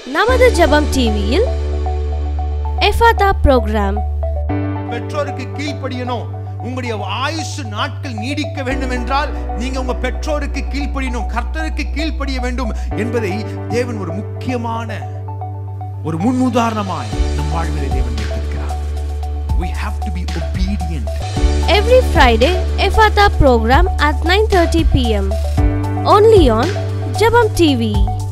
நமது ஜெபம் டிவியில் எஃபாதா ப்ரோக்ராம் பெற்றோருக்கு கீழ்ப்படியணும் உங்களுடைய ஆயுசு நாட்கள் நீடிக்க வேண்டும் என்றால் நீங்க உங்க பெற்றோருக்கு கீழ்ப்படியணும் கர்த்தருக்கு கீழ்ப்படிய வேண்டும் என்பதை தேவன் ஒரு முக்கியமான ஒரு முன்னுதாரணமாய் நம் வாழ்விலே தேவன் வைத்திருக்கிறார் we have to be obedient every Friday Ephphatha programme at 9:30 p.m. only on Jebam TV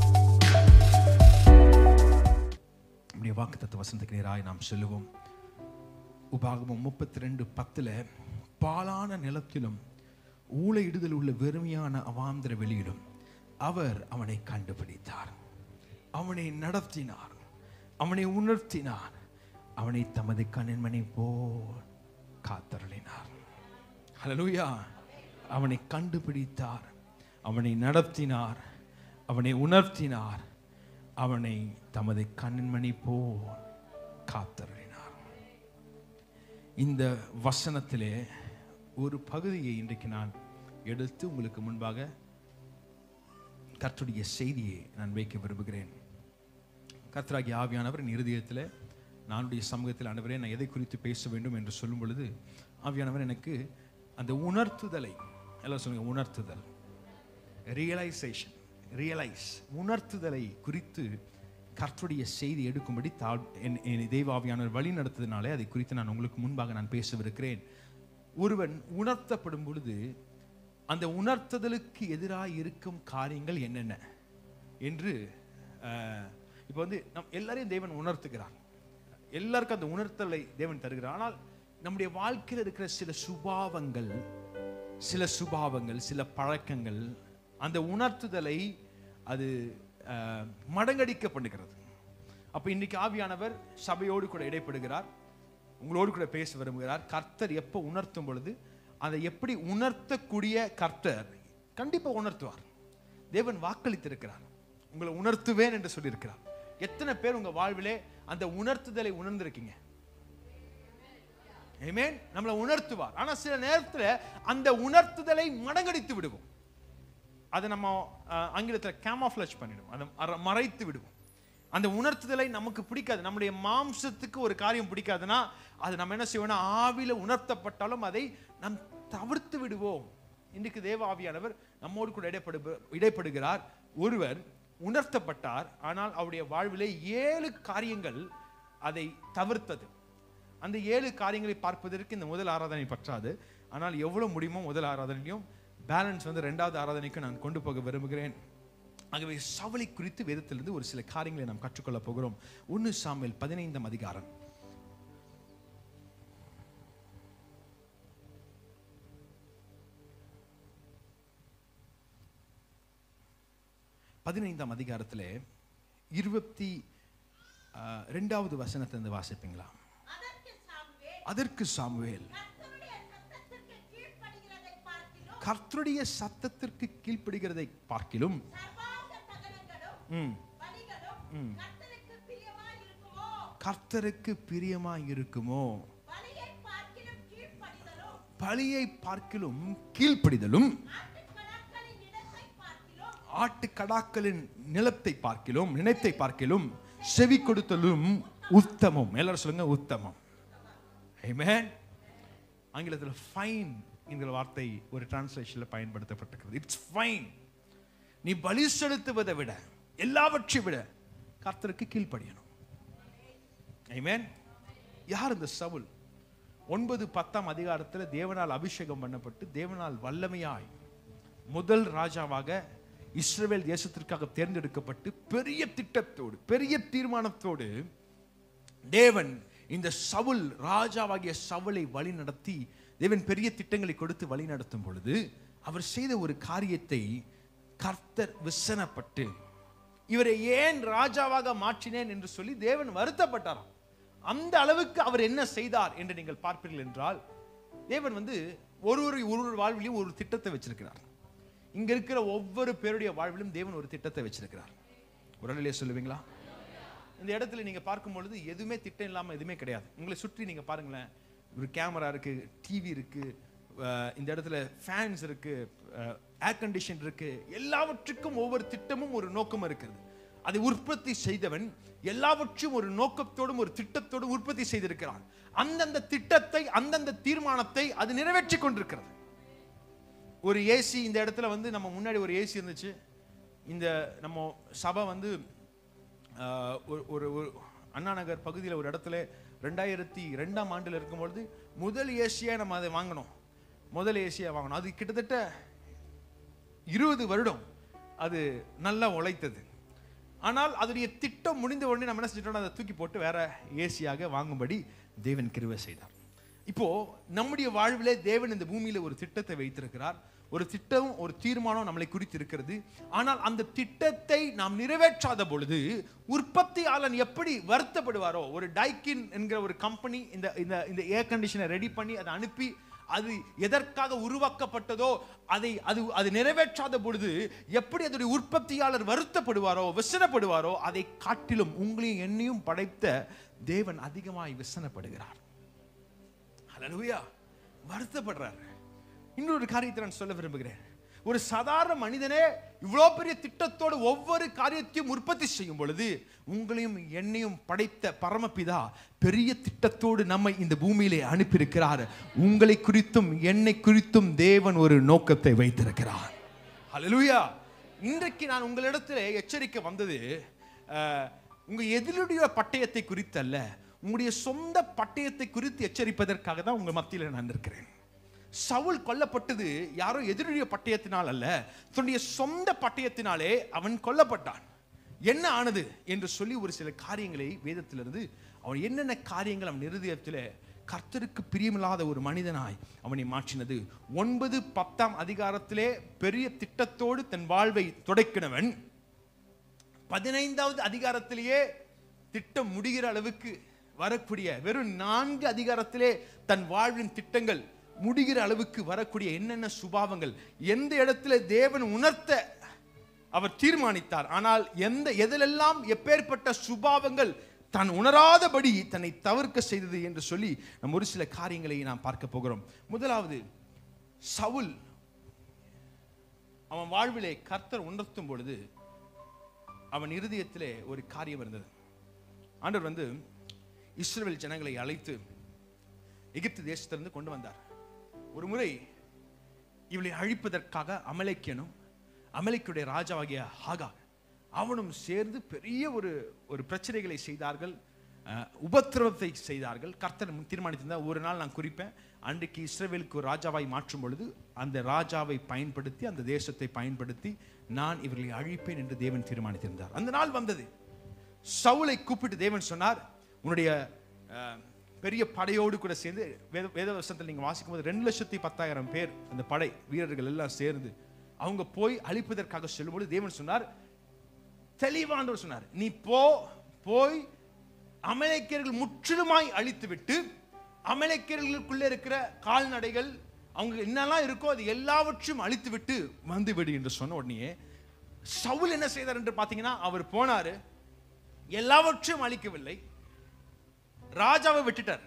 நம்முடைய வாக்குத்தத்த வசந்தக்கு நேராய் நாம் சொல்லுவோம் உபாகமம் முப்பத்தி ரெண்டு பத்துல பாலான நிலத்திலும் ஊழையிடுதல் உள்ள வெறுமையான அவாந்திர வெளியிலும் அவர் அவனை கண்டுபிடித்தார் அவனை நடத்தினார் அவனை உணர்த்தினார் அவனை தமது கண்ணின்மணி போல் காத்தருளினார் ஹalleluya அவனை கண்டுபிடித்தார் அவனை நடத்தினார் அவனை உணர்த்தினார் அவனை தமது கண்ணின்மணி போல் காத்தருளினார் இந்த வசனத்திலே ஒரு பகுதியை இன்றைக்கு நான் எடுத்து உங்களுக்கு முன்பாக கர்த்தருடைய செய்தியை நான் வைக்க விரும்புகிறேன் கர்த்தராகிய ஆவியானவர் என் இருதயத்தில் நானுடைய சமூகத்தில் ஆண்டவரே நான் எதை குறித்து பேச வேண்டும் என்று சொல்லும் பொழுது ஆவியானவர் எனக்கு அந்த உணர்த்துதலை எல்லாம் சொல்லுங்க உணர்த்துதல் ரியலைசேஷன் ரியலைஸ் உணர்த்துதலை குறித்து கர்த்தருடைய செய்தி எடுக்கும்படி தா என் என் தெய்வாவியானவர் வழி நடத்ததுனாலே அதை குறித்து நான் உங்களுக்கு முன்பாக நான் பேசவிருக்கிறேன் ஒருவன் உணர்த்தப்படும் பொழுது அந்த உணர்த்துதலுக்கு எதிராக இருக்கும் காரியங்கள் என்னென்ன என்று அஹ், இப்போ வந்து நம் எல்லாரையும் தேவன் உணர்த்துகிறார் எல்லாருக்கும் அந்த உணர்த்தலை தேவன் தருகிறார் ஆனால் நம்முடைய வாழ்க்கையில் இருக்கிற சில சுபாவங்கள் சில சுபாவங்கள் சில பழக்கங்கள் அந்த உணர்த்துதலை அது அஹ், மடங்கடிக்க பண்ணுகிறது அப்ப இன்னைக்கு ஆவியானவர் சபையோடு கூட இடைப்படுகிறார் உங்களோடு கூட பேச விரும்புகிறார் கர்த்தர் எப்போ உணர்த்தும் பொழுது அதை எப்படி உணர்த்தக்கூடிய கர்த்தர் கண்டிப்பா உணர்த்துவார் தேவன் வாக்களித்திருக்கிறார் உங்களை உணர்த்துவேன் என்று சொல்லியிருக்கிறார் எத்தனை பேர் உங்க வாழ்விலே அந்த உணர்த்துதலை உணர்ந்திருக்கீங்க ஆமென் நம்மளை உணர்த்துவார் ஆனா சில நேரத்துல அந்த உணர்த்துதலை மடங்கடித்து விடுவோம் அதை நம்ம அஹ், ஆங்கிலத்துல கேமாஃப்ளஷ் பண்ணிடுவோம் அதை அற- மறைத்து விடுவோம் அந்த உணர்த்துதலை நமக்கு பிடிக்காது நம்முடைய மாம்சத்துக்கு ஒரு காரியம் பிடிக்காதுன்னா அது நம்ம என்ன செய்வோம்னா ஆவில உணர்த்தப்பட்டாலும் அதை நாம் தவிர்த்து விடுவோம் இன்றைக்கு தேவ ஆவியானவர் நம்மோடு கூட இடைப்படு இடைப்படுகிறார் ஒருவர் உணர்த்தப்பட்டார் ஆனால் அவருடைய வாழ்விலே ஏழு காரியங்கள் அதை தவிர்த்தது அந்த ஏழு காரியங்களை பார்ப்பதற்கு இந்த முதல் ஆராதனை பற்றாது ஆனால் எவ்வளவு முடியுமோ முதல் ஆராதனையும் பேலன்ஸ் வந்து ரெண்டாவது ஆராதனைக்கு நான் கொண்டு போக விரும்புகிறேன் ஆகவே சவலை குறித்து வேதத்திலிருந்து ஒரு சில காரியங்களை நாம் கற்றுக்கொள்ள போகிறோம் ஒன்னு சாமுவேல் பதினைந்தாம் அதிகாரம் பதினைந்தாம் அதிகாரத்திலே இருபத்தி ஆஹ், ரெண்டாவது வசனத்திலிருந்து வாசிப்பீங்களா அதற்கு சாமுவேல் அதற்கு சாமுவேல் கர்த்தருடைய சத்தத்திற்கு கீழ்ப்படுகிறதை பார்க்கிலும் கர்த்தருடைய சத்தத்திற்கு கீழ்ப்படுகிறதை பார்க்கிலும் சர்வாங்க தகனங்களும் ம், பலிகளும் ம். கர்த்தருக்கு பிரியமாய் இருக்குமோ கர்த்தருக்கு பிரியமா இருக்குமோ பலியை பார்க்கிலும் கீழ்ப்படிதலும் பலியை பார்க்கிலும் கீழ்ப்படிதலும் ஆட்டுக்கடாக்களின் இடத்தை பார்க்கிலும் ஆட்டுக்கடாக்களின் நிலத்தை பார்க்கிலும் நினைத்தை பார்க்கிலும் செவி கொடுத்தலும் உத்தமம் எல்லாரும் சொல்லுங்க உத்தமம் Amen. ஆங்கிலத்தில் ஃபைன் என்கிற வார்த்தை ஒரு டிரான்ஸ்லேஷன்ல பயன்படுத்தப்பட்டிருக்கிறது இட்ஸ் ஃபைன் நீ பலி செலுத்துவதை விட எல்லாவற்றையும் விட கர்த்தருக்கு கீழ்ப்படியணும் Amen. யார் இந்த சவுல் ஒன்பது பத்தாம் அதிகாரத்தில் தேவனால் அபிஷேகம் பண்ணப்பட்டு தேவனால் வல்லமையாய் முதல் ராஜாவாக இஸ்ரவேல் தேசத்திற்காக தேர்ந்தெடுக்கப்பட்டு பெரிய திட்டத்தோடு பெரிய தீர்மானத்தோடு தேவன் இந்த சவுல் ராஜாவாகிய சவுலை வழி நடத்தி தேவன் பெரிய திட்டங்களை கொடுத்து வழி நடத்தும் பொழுது அவர் செய்த ஒரு காரியத்தை கர்த்தர் விசனப்பட்டு இவரை ஏன் ராஜாவாக மாற்றினேன் என்று சொல்லி தேவன் வருத்தப்பட்டாராம் அந்த அளவுக்கு அவர் என்ன செய்தார் என்று நீங்கள் பார்ப்பீர்கள் என்றால் தேவன் வந்து ஒரு ஒரு ஒரு ஒரு வாழ்விலையும் ஒரு திட்டத்தை வச்சிருக்கிறார் இங்க இருக்கிற ஒவ்வொரு பேருடைய வாழ்விலும் தேவன் ஒரு திட்டத்தை வச்சிருக்கிறார் உடனடியே சொல்லுவீங்களா இந்த இடத்துல நீங்க பார்க்கும் பொழுது எதுவுமே திட்டம் இல்லாம எதுவுமே கிடையாது உங்களை சுற்றி நீங்க பாருங்களேன் ஒரு கேமரா இருக்கு டிவி இருக்கு அஹ் இந்த இடத்துல ஃபேன்ஸ் இருக்கு ஏர் கண்டிஷன் இருக்கு எல்லாவற்றுக்கும் ஒவ்வொரு திட்டமும் ஒரு நோக்கம் இருக்கிறது அதை உற்பத்தி செய்தவன் எல்லாவற்றையும் ஒரு நோக்கத்தோடும் ஒரு திட்டத்தோடும் உற்பத்தி செய்திருக்கிறான் அந்தந்த திட்டத்தை அந்தந்த தீர்மானத்தை அது நிறைவேற்றி கொண்டிருக்கிறது ஒரு ஏசி இந்த இடத்துல வந்து நம்ம முன்னாடி ஒரு ஏசி இருந்துச்சு இந்த நம்ம சபை வந்து ஆஹ், ஒரு ஒரு ஒரு அண்ணா நகர் பகுதியில் ஒரு இடத்துல ரெண்டாயிரத்தி ரெண்டாம் ஆண்டில் இருக்கும்பொழுது முதல் ஏசியாக நம்ம அதை வாங்கினோம் முதல் ஏசியாக வாங்கினோம் அது கிட்டத்தட்ட இருபது வருடம் அது நல்லா உழைத்தது ஆனால் அதனுடைய திட்டம் முடிந்த உடனே நம்ம என்ன செஞ்சிட்டோம் அதை தூக்கி போட்டு வேற ஏசியாக வாங்கும்படி தேவன் கிருபை செய்தார் இப்போ நம்முடைய வாழ்விலே தேவன் இந்த பூமியில ஒரு திட்டத்தை வைத்திருக்கிறார் ஒரு திட்டம் ஒரு தீர்மானம் நம்மளை குறித்து இருக்கிறது ஆனால் அந்த திட்டத்தை நாம் நிறைவேற்றாத பொழுது உற்பத்தியாளன் எப்படி வருத்தப்படுவாரோ ஒரு டைக்கின் என்கிற ஒரு கம்பெனி இந்த இந்த இந்த ஏர் கண்டிஷனை ரெடி பண்ணி அதை அனுப்பி அது எதற்காக உருவாக்கப்பட்டதோ அதை அது அது நிறைவேற்றாத பொழுது எப்படி அதனுடைய உற்பத்தியாளர் வருத்தப்படுவாரோ விசனப்படுவாரோ அதை காட்டிலும் உங்களையும் என்னையும் படைத்த தேவன் அதிகமாய் விசனப்படுகிறார் ஹalleluya வருத்தப்படுறார் இன்னொரு காரியத்தை நான் சொல்ல விரும்புகிறேன் ஒரு சாதாரண மனிதனே இவ்வளோ பெரிய திட்டத்தோடு ஒவ்வொரு காரியத்தையும் உற்பத்தி செய்யும் பொழுது உங்களையும் என்னையும் படைத்த பரமபிதா பெரிய திட்டத்தோடு நம்மை இந்த பூமியிலே அனுப்பியிருக்கிறார் உங்களை குறித்தும் என்னை குறித்தும் தேவன் ஒரு நோக்கத்தை வைத்திருக்கிறார் ஹalleluya இன்றைக்கு நான் உங்களிடத்தில் எச்சரிக்கை வந்தது அஹ், உங்க எதிலுடைய பட்டயத்தை குறித்து அல்ல உங்களுடைய சொந்த பட்டயத்தை குறித்து எச்சரிப்பதற்காக தான் உங்க மத்தியில் நான் இருக்கிறேன் சவுல் கொல்லப்பட்டது யாரோ எதிரிடைய பட்டயத்தினால் அல்ல தன்னுடைய சொந்த பட்டயத்தினாலே அவன் கொல்லப்பட்டான் என்ன ஆனது என்று சொல்லி ஒரு சில காரியங்களை வேதத்திலிருந்து அவன் என்னென்ன காரியங்கள் அவன் இருதயத்தில் கர்த்தருக்கு பிரியமில்லாத ஒரு மனிதனாய் அவனை மாற்றினது ஒன்பது பத்தாம் அதிகாரத்திலே பெரிய திட்டத்தோடு தன் வாழ்வை தொடக்கினவன் பதினைந்தாவது அதிகாரத்திலேயே திட்டம் முடிகிற அளவுக்கு வரக்கூடிய வெறும் நான்கு அதிகாரத்திலே தன் வாழ்வின் திட்டங்கள் முடிகிற அளவுக்கு வரக்கூடிய என்னென்ன சுபாவங்கள் எந்த இடத்துல தேவன் உணர்த்த அவர் தீர்மானித்தார் ஆனால் எந்த எதிலெல்லாம் எப்பேற்பட்ட சுபாவங்கள் தான் உணராதபடி தன்னை தவிர்க்க செய்தது என்று சொல்லி நம்ம ஒரு சில காரியங்களை நாம் பார்க்க போகிறோம் முதலாவது சவுல் அவன் வாழ்விலே கர்த்தர் உணர்த்தும் பொழுது அவன் இருதயத்திலே ஒரு காரியம் இருந்தது ஆண்டவர் வந்து இஸ்ரவேல் ஜனங்களை அழைத்து எகிப்து தேசத்திலிருந்து கொண்டு வந்தார் ஒரு முறை இவளை அழிப்பதற்காக அமலேக்கியனும் அமலேக்குடைய ராஜாவாகிய ஹாகா அவனும் சேர்ந்து பெரிய ஒரு ஒரு பிரச்சனைகளை செய்தார்கள் அஹ், உபத்திரவத்தை செய்தார்கள் கர்த்தர் தீர்மானித்திருந்தார் ஒரு நாள் நான் குறிப்பேன் அன்றைக்கு இஸ்ரவேலுக்கு ஒரு ராஜாவாய் மாற்றும் பொழுது அந்த ராஜாவை பயன்படுத்தி அந்த தேசத்தை பயன்படுத்தி நான் இவர்களை அழிப்பேன் என்று தேவன் தீர்மானித்திருந்தார் அந்த நாள் வந்தது சவுலை கூப்பிட்டு தேவன் சொன்னார் உன்னுடைய அஹ், பெரிய படையோடு கூட சேர்ந்து வேத வேத வருஷத்தில் நீங்கள் வாசிக்கும் போது ரெண்டு லட்சத்தி பத்தாயிரம் பேர் அந்த படை வீரர்கள் எல்லாம் சேர்ந்து அவங்க போய் அழிப்பதற்காக செல்லும்போது தேவன் சொன்னார் தெளிவானவர் சொன்னார் நீ போ போய் அமலேக்கியர்கள் முற்றிலுமாய் அழித்து விட்டு அமலேக்கியர்களுக்குள்ளே இருக்கிற கால்நடைகள் அவங்க என்னெல்லாம் இருக்கோ அது எல்லாவற்றையும் அழித்து விட்டு வந்து விடு என்று சொன்ன உடனே சவுல் என்ன செய்தார் என்று பார்த்தீங்கன்னா அவர் போனாரு எல்லாவற்றையும் அழிக்கவில்லை ராஜாவை விட்டுட்டார்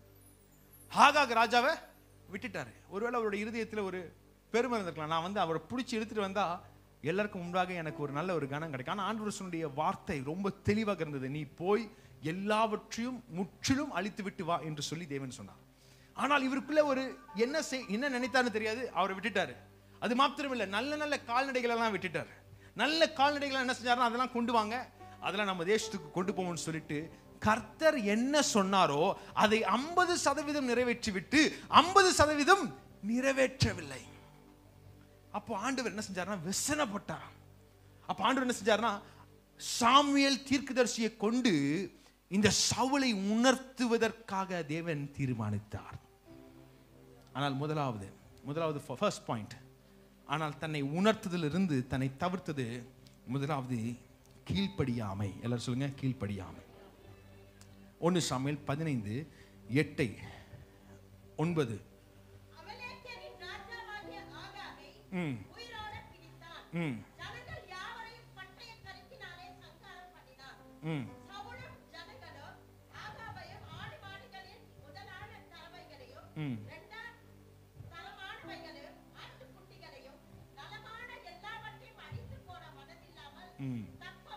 ஹாகாக் ராஜாவை விட்டுட்டாரு ஒருவேளை அவருடைய இருதயத்தில் ஒரு பெருமை இருந்திருக்கலாம் நான் வந்து அவரை பிடிச்சி இழுத்துட்டு வந்தா எல்லாருக்கும் முன்பாக எனக்கு ஒரு நல்ல ஒரு கனம் கிடைக்கும் ஆனால் ஆண்டவருடைய வார்த்தை ரொம்ப தெளிவாக இருந்தது நீ போய் எல்லாவற்றையும் முற்றிலும் அழித்து விட்டு வா என்று சொல்லி தேவன் சொன்னார் ஆனால் இவருக்குள்ள ஒரு என்ன செய் என்ன நினைத்தான்னு தெரியாது அவரை விட்டுட்டாரு அது மாத்திரமில்லை நல்ல நல்ல கால்நடைகள் எல்லாம் விட்டுட்டார் நல்ல கால்நடைகள் என்ன செஞ்சாருன்னா அதெல்லாம் கொண்டு வாங்க அதெல்லாம் நம்ம தேசத்துக்கு கொண்டு போவோம்னு சொல்லிட்டு கர்த்தர் என்ன சொன்னாரோ அதை ஐம்பது சதவீதம் நிறைவேற்றி விட்டு ஐம்பது சதவீதம் நிறைவேற்றவில்லை அப்போ ஆண்டவர் என்ன செஞ்சாருன்னா விசனப்பட்டார் அப்போ ஆண்டவர் என்ன செஞ்சாருன்னா சாமுவேல் தீர்க்கதரிசியை கொண்டு இந்த சவுளை உணர்த்துவதற்காக தேவன் தீர்மானித்தார் ஆனால் முதலாவது முதலாவது ஃபர்ஸ்ட் பாயிண்ட் ஆனால் தன்னை உணர்த்ததிலிருந்து தன்னை தவிர்த்தது முதலாவது கீழ்ப்படியாமை எல்லாரும் சொல்லுங்க கீழ்ப்படியாமை ஒன்று சாமுவேல் பதினைந்து எட்டை ஒன்பது அமலேக்கியரின் ராஜாவாகிய ஆகாகை ம் உயிரோட பிடித்தான் ம் ஜனங்கள் யாவரையும் பட்டய கருத்தினாலே சங்காரம் பண்ணினான் ம் சவுலும் ஜனங்களும் ஆகாபையும் ஆடு மாடுகளின் முதலான தரவைகளையும் ம் இரண்டாம் தரமானவைகளையும் ஆட்டுக்குட்டிகளையும் நலமான எல்லாவற்றையும் அழித்து போட மனதில்லாமல் ம் தப்ப வைத்து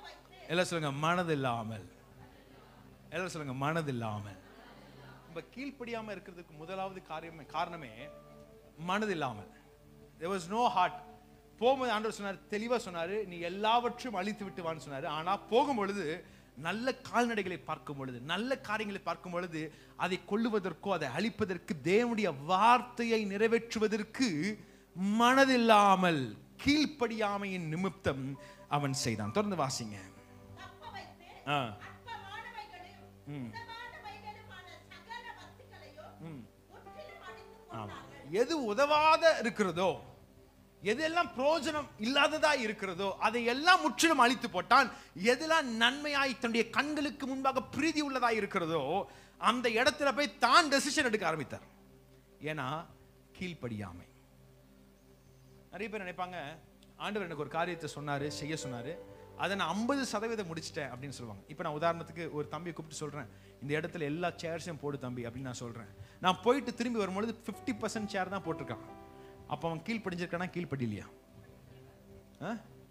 எல்லாம் சொல்லுங்க மனதில்லாமல் எல்லாம் சொல்லுங்க மனதில்லாமல் நம்ம கீழ்ப்படியாம இருக்கிறதுக்கு முதலாவது காரியமே காரணமே மனதில்லாமல் there was no heart போகும்போது ஆண்டவர் சொன்னார் தெளிவா சொன்னாரு நீ எல்லாவற்றையும் அழித்து விட்டு வான்னு சொன்னாரு ஆனா போகும் பொழுது நல்ல கால்நடைகளை பார்க்கும் பொழுது நல்ல காரியங்களை பார்க்கும் பொழுது அதை கொள்ளுவதற்கோ அதை அழிப்பதற்கு தேவனுடைய வார்த்தையை நிறைவேற்றுவதற்கு மனதில்லாமல் கீழ்ப்படியாமையின் நிமித்தம் அவன் செய்தான் தொடர்ந்து வாசிங்க தப்ப வைத்து ஆ அற்பமானவைகளையும் உதவானவைகளுமான சகல வஸ்துக்களையும் முற்றிலும் அழித்துக் ஆமா கொண்டார்கள் எது உதவாத இருக்கிறதோ எதெல்லாம் பிரயோஜனம் இல்லாததா இருக்கிறதோ அதை எல்லாம் முற்றிலும் அழித்து போட்டான் எதெல்லாம் நன்மையாய் தன்னுடைய கண்களுக்கு முன்பாக பிரீதி உள்ளதா இருக்கிறதோ அந்த இடத்துல போய் தான் டெசிஷன் எடுக்க ஆரம்பித்தார் ஏன்னா கீழ்ப்படியாமை நிறைய பேர் நினைப்பாங்க ஆண்டவர் எனக்கு ஒரு காரியத்தை சொன்னாரு செய்ய சொன்னாரு அதை நான் ஐம்பது சதவீதம் முடிச்சிட்டேன் அப்படின்னு சொல்லுவாங்க இப்போ நான் உதாரணத்துக்கு ஒரு தம்பியை கூப்பிட்டு சொல்றேன் இந்த இடத்துல எல்லா சேர்ஸையும் போடு தம்பி அப்படின்னு நான் சொல்றேன் நான் போயிட்டு திரும்பி வரும்பொழுது ஃபிஃப்டி பர்சன்ட் சேர் தான் போட்டிருக்கான் அப்போ அவன் கீழ்ப்படிஞ்சிருக்கானா கீழ்ப்படிலையா ஆ?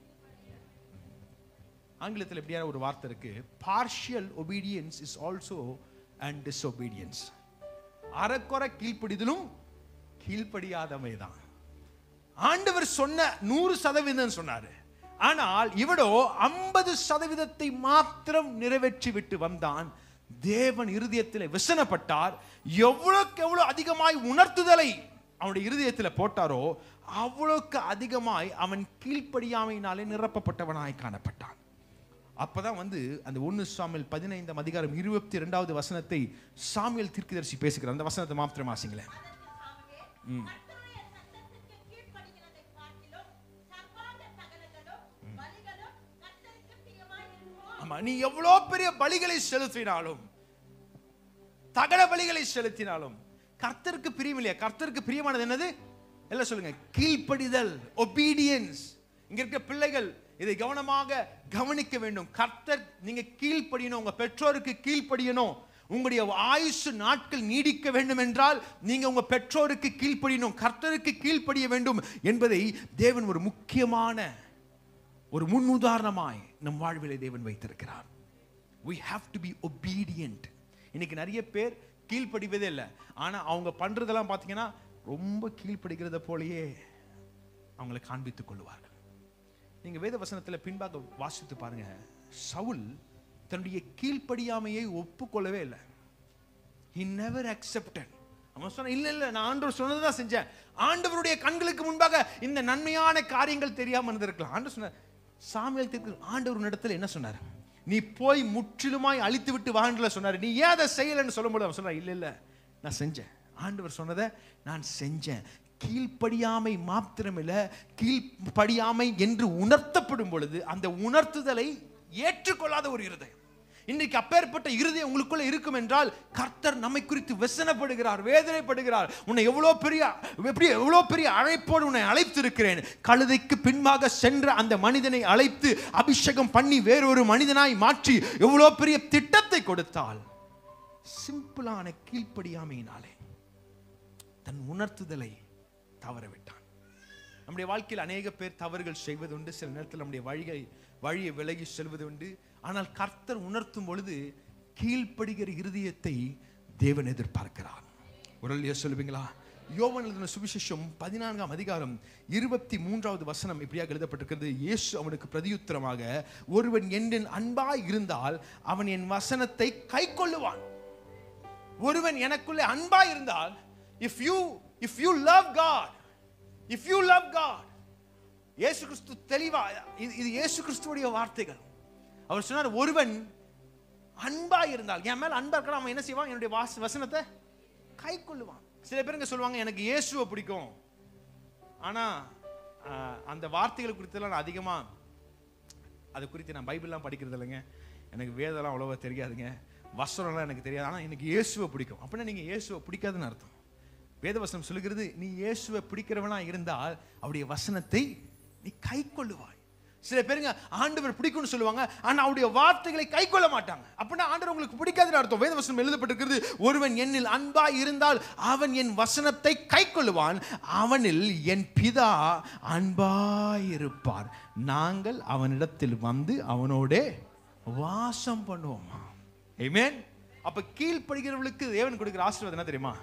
ஆங்கிலத்தில் எப்படியான ஒரு வார்த்தை இருக்கு partial obedience is also and disobedience அறக்குறை கீழ்ப்படிதலும் கீழ்ப்படியாதமை தான் ஆண்டவர் சொன்ன நூறு சதவீதம் சொன்னாரு ஆனால் இவடோ ஐம்பது சதவீதத்தை மாத்திரம் நிறைவேற்றி விட்டு வந்தான் தேவன் இருதயத்தில் விசனப்பட்டார் எவ்வளவுக்கு எவ்வளவு அதிகமாய் உணர்த்துதலை அவனுடைய இருதயத்தில் போட்டாரோ அவ்வளவுக்கு அதிகமாய் அவன் கீழ்ப்படியாமையினாலே நிரப்பப்பட்டவனாய் காணப்பட்டான் அப்பதான் வந்து அந்த ஒன்னு சாமியல் பதினைந்தாம் அதிகாரம் இருபத்தி இரண்டாவது வசனத்தை சாமியல் தீர்க்கதரிசி பேசுகிறார் அந்த வசனத்தை மாத்திரம் வாசிங்களேன் கர்த்தருடைய சத்தத்திற்கு கீழ்ப்படிகிறதைப் பார்க்கிலும் சர்வாங்க தகனங்களும் பலிகளும் கர்த்தருக்கு பிரியமாயிருக்குமோ ஆமா நீ எவ்வளோ பெரிய பலிகளை செலுத்தினாலும் தகன பலிகளை செலுத்தினாலும் கர்த்தருக்கு பிரியம் இல்லையா கர்த்தருக்கு பிரியமானது என்னது எல்லாம் சொல்லுங்க கீழ்ப்படிதல் ஒபீடியன்ஸ் இங்க இருக்க பிள்ளைகள் இதை கவனமாக கவனிக்க வேண்டும் கர்த்தர் நீங்க கீழ்ப்படியணும் உங்க பெற்றோருக்கு கீழ்ப்படியணும் உங்களுடைய ஆயுசு நாட்கள் நீடிக்க வேண்டும் என்றால் நீங்க உங்க பெற்றோருக்கு கீழ்ப்படியணும் கர்த்தருக்கு கீழ்ப்படிய வேண்டும் என்பதை தேவன் ஒரு முக்கியமான ஒரு முன் உதாரணமாய் நம் வாழ்விலே தேவன் வைத்திருக்கிறார் we have to be obedient இன்னைக்கு நிறைய பேர் கீழ்ப்படிவதே இல்லை ஆனா அவங்க பண்றதெல்லாம் பார்த்தீங்கன்னா ரொம்ப கீழ்ப்படிக்கிறத போலயே அவங்களை காண்பித்துக் கொள்வார்கள் நீங்க வேத வசனத்துல பின்பாக வாசித்து பாருங்க சவுல் தன்னுடைய கீழ்ப்படியாமையை ஒப்புக்கொள்ளவே இல்லை he never accepted அவன் சொன்ன இல்ல இல்ல நான் ஆண்டவர் சொன்னதுதான் செஞ்சேன் ஆண்டவருடைய கண்களுக்கு முன்பாக இந்த நன்மையான காரியங்கள் தெரியாம இருந்திருக்கலாம் ஆண்டவர் சொன்னார் சாமியல் தீர்க்க ஆண்டவர் இடத்துல என்ன சொன்னார் நீ போய் முற்றிலுமாய் அழித்து விட்டு வாங்கல சொன்னார் நீ ஏன் அதை செய்யலைன்னு சொல்லும்போது அவன் சொன்னார் இல்ல இல்ல நான் செஞ்சேன் ஆண்டவர் சொன்னதை நான் செஞ்சேன் கீழ்ப்படியாமை மாத்திரமில்ல கீழ்ப்படியாமை என்று உணர்த்தப்படும் பொழுது அந்த உணர்த்துதலை ஏற்றுக்கொள்ளாத ஒரு இருதயம் இன்னைக்கு அப்பேற்பட்ட இருதயம் உங்களுக்குள்ள இருக்கும் என்றால் கர்த்தர் நம்மை குறித்து வெசனப்படுகிறார் வேதனைப்படுகிறார் உன்னை எவ்வளோ பெரிய எப்படி எவ்வளோ பெரிய அழைப்போடு உன்னை அழைத்திருக்கிறேன் கழுதைக்கு பின்பாக சென்ற அந்த மனிதனை அழைத்து அபிஷேகம் பண்ணி வேறொரு மனிதனாய் மாற்றி எவ்வளோ பெரிய திட்டத்தை கொடுத்தால் சிம்பிளான கீழ்ப்படியாமையினாலே தன் உணர்த்துதலை தவறவிட்டான் நம்முடைய வாழ்க்கையில் அநேக பேர் தவறுகள் செய்வதுண்டு சில நேரத்தில் நம்முடைய வழியை வழியை விலகி செல்வது உண்டு ஆனால் கர்த்தர் உணர்த்தும் பொழுது கீழ்ப்படுகிற இருதயத்தை தேவன் எதிர்பார்க்கிறார் உரல்லையா சொல்லுவீங்களா யோவான் எழுதின சுவிசேஷம் பதினான்காம் அதிகாரம் இருபத்தி மூன்றாவது வசனம் இப்படியாக எழுதப்பட்டிருக்கிறது இயேசு அவனுக்கு பிரதியுத்தரமாக ஒருவன் என்னின் அன்பாய் இருந்தால் அவன் என் வசனத்தை கை கொள்ளுவான் ஒருவன் எனக்குள்ளே அன்பாய் இருந்தால் if you if you love God if you love God இயேசு கிறிஸ்து தெளிவா இது இது இயேசு கிறிஸ்துவுடைய வார்த்தைகள் அவர் சொன்னார் ஒருவன் அன்பா இருந்தால் என் மேல அன்பா இருக்கா அவன் என்ன செய்வான் என்னுடைய வாச வசனத்தை கை கொள்ளுவான் சில பேருங்க சொல்லுவாங்க எனக்கு இயேசுவை பிடிக்கும் ஆனா ஆஹ், அந்த வார்த்தைகள் குறித்தெல்லாம் நான் அதிகமா அது குறித்து நான் பைபிள்லாம் படிக்கிறது இல்லைங்க எனக்கு வேதம்லாம் அவ்வளோவா தெரியாதுங்க வசனம்லாம் எனக்கு தெரியாது ஆனால் எனக்கு இயேசுவை பிடிக்கும் அப்படின்னா நீங்கள் இயேசுவை பிடிக்காதுன்னு அர்த்தம் வேதவசனம் சொல்லுகிறது நீ இயேசுவை பிடிக்கிறவனா இருந்தால் அவருடைய வசனத்தை நீ கை கொள்ளுவாய் சில பேருங்க ஆண்டவர் பிடிக்கும்னு சொல்லுவாங்க ஆனா அவருடைய வார்த்தைகளை கை கொள்ள மாட்டாங்க அப்படின்னா ஆண்டவர் உங்களுக்கு பிடிக்காதுன்னு அர்த்தம் வேதவசனம் எழுதப்பட்டிருக்கிறது ஒருவன் என்னில் அன்பாய் இருந்தால் அவன் என் வசனத்தை கை கொள்ளுவான் அவனில் என் பிதா அன்பாய் இருப்பார் நாங்கள் அவனிடத்தில் வந்து அவனோடே வாசம் பண்ணுவோமா ஆமென் அப்ப கீழ்ப்படுகிறவர்களுக்கு தேவன் கொடுக்கிற ஆசீர்வாதம் என்ன தெரியுமா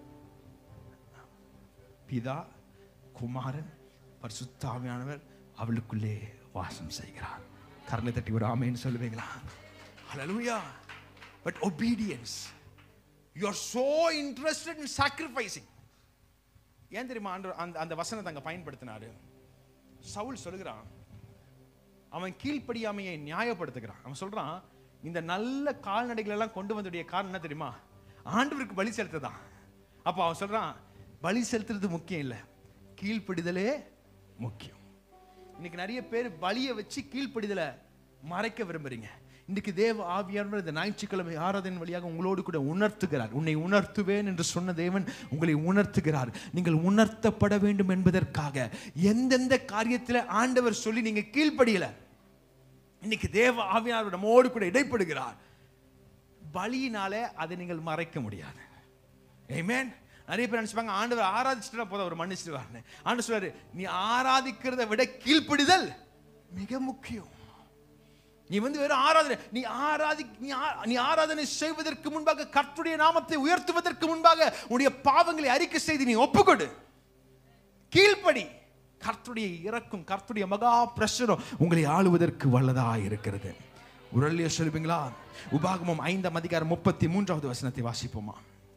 பிதா குமாரன் பரிசுத்தாவியானவர் அவளுக்குள்ளே வாசம் செய்கிறார் கரலை தட்டி ஒரு ஆமேன்னு சொல்லுவீங்களா hallelujah but obedience you are so interested in sacrificing ஏன் தெரியுமா ஆண்டவர் அந்த அந்த வசனத்தை அங்க பயன்படுத்தினாரு சவுல் சொல்லுகிறான் அவன் கீழ்ப்படியாமையை நியாயப்படுத்துகிறான் அவன் சொல்றான் இந்த நல்ல கால்நடைகள் எல்லாம் கொண்டு வந்ததுடைய காரணம் என்ன தெரியுமா ஆண்டவருக்கு பலி செலுத்ததான் அப்போ அவன் சொல்றான் பலி செலுத்துறது முக்கியம் இல்லை கீழ்ப்படிதலே முக்கியம் இன்னைக்கு நிறைய பேர் பலியை வச்சு கீழ்ப்படிதலை மறைக்க விரும்புறீங்க இன்னைக்கு தேவ ஆவியானவர் இந்த ஞாயிற்றுக்கிழமை ஆராதனை வழியாக உங்களோடு கூட உணர்த்துகிறார் உன்னை உணர்த்துவேன் என்று சொன்ன தேவன் உங்களை உணர்த்துகிறார் நீங்கள் உணர்த்தப்பட வேண்டும் என்பதற்காக எந்தெந்த காரியத்தில் ஆண்டவர் சொல்லி நீங்க கீழ்ப்படியல இன்னைக்கு தேவ ஆவியானவர் நம்மோடு கூட இடைப்படுகிறார் பலியினாலே அதை நீங்கள் மறைக்க முடியாது Amen. நிறைய பேர் நினைச்சுப்பாங்க ஆண்டவர் ஆராதிச்சுட்டா போதும் அவர் மன்னிச்சிடுவார்னு ஆண்டவர் சொல்றாரு நீ ஆராதிக்கிறதை விட கீழ்ப்படிதல் மிக முக்கியம் நீ வந்து வெறும் ஆராதனை நீ ஆராதி நீ ஆ- நீ ஆராதனை செய்வதற்கு முன்பாக கர்த்தருடைய நாமத்தை உயர்த்துவதற்கு முன்பாக உன்னுடைய பாவங்களை அறிக்கை செய்து நீ ஒப்புக்கொடு கீழ்ப்படி கர்த்தருடைய இறக்கும் கர்த்தருடைய மகா பிரசனம் உங்களை ஆளுவதற்கு வல்லதா இருக்கிறது உரல்லையே சொல்லுவீங்களா உபாகமம் ஐந்தாம் அதிகாரம் முப்பத்தி மூன்றாவது வசனத்தை வாசிப்போமா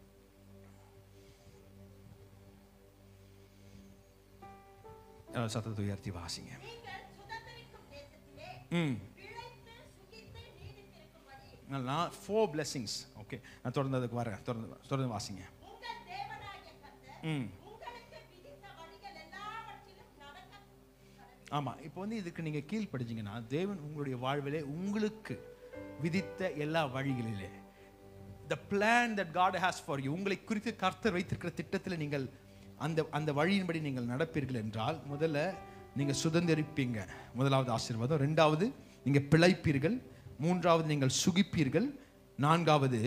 அஹ் சத்தத்தை உயர்த்தி வாசிங்க நீங்கள் சுதந்திரிக்கும் தேசத்திலே ம் பிழைத்து சுகித்து நீடித்திருக்கும்படி நான் ஃபோர் பிளெஸிங்ஸ் ஓகே நான் தொடர்ந்து அதுக்கு வரேன் தொடர்ந்து தொடர்ந்து வாசிங்க உங்கள் தேவனாகிய கர்த்தர் ம் உங்களுக்கு விதித்த வழிகள் எல்லாவற்றிலும் நடக்க கடவுள். ஆமாம் இப்போ வந்து இதுக்கு நீங்கள் கீழ்ப்படிச்சிங்கன்னா தேவன் உங்களுடைய வாழ்விலே உங்களுக்கு விதித்த எல்லா வழிகளிலே the plan that God has for you உங்களை குறித்து கர்த்தர் வைத்திருக்கிற திட்டத்தில் நீங்கள் அந்த அந்த வழியின்படி நீங்கள் நடப்பீர்கள் என்றால் முதல்ல நீங்கள் சுதந்திரிப்பீங்க முதலாவது ஆசீர்வாதம் ரெண்டாவது நீங்கள் பிழைப்பீர்கள் மூன்றாவது நீங்கள் சுகிப்பீர்கள் நான்காவது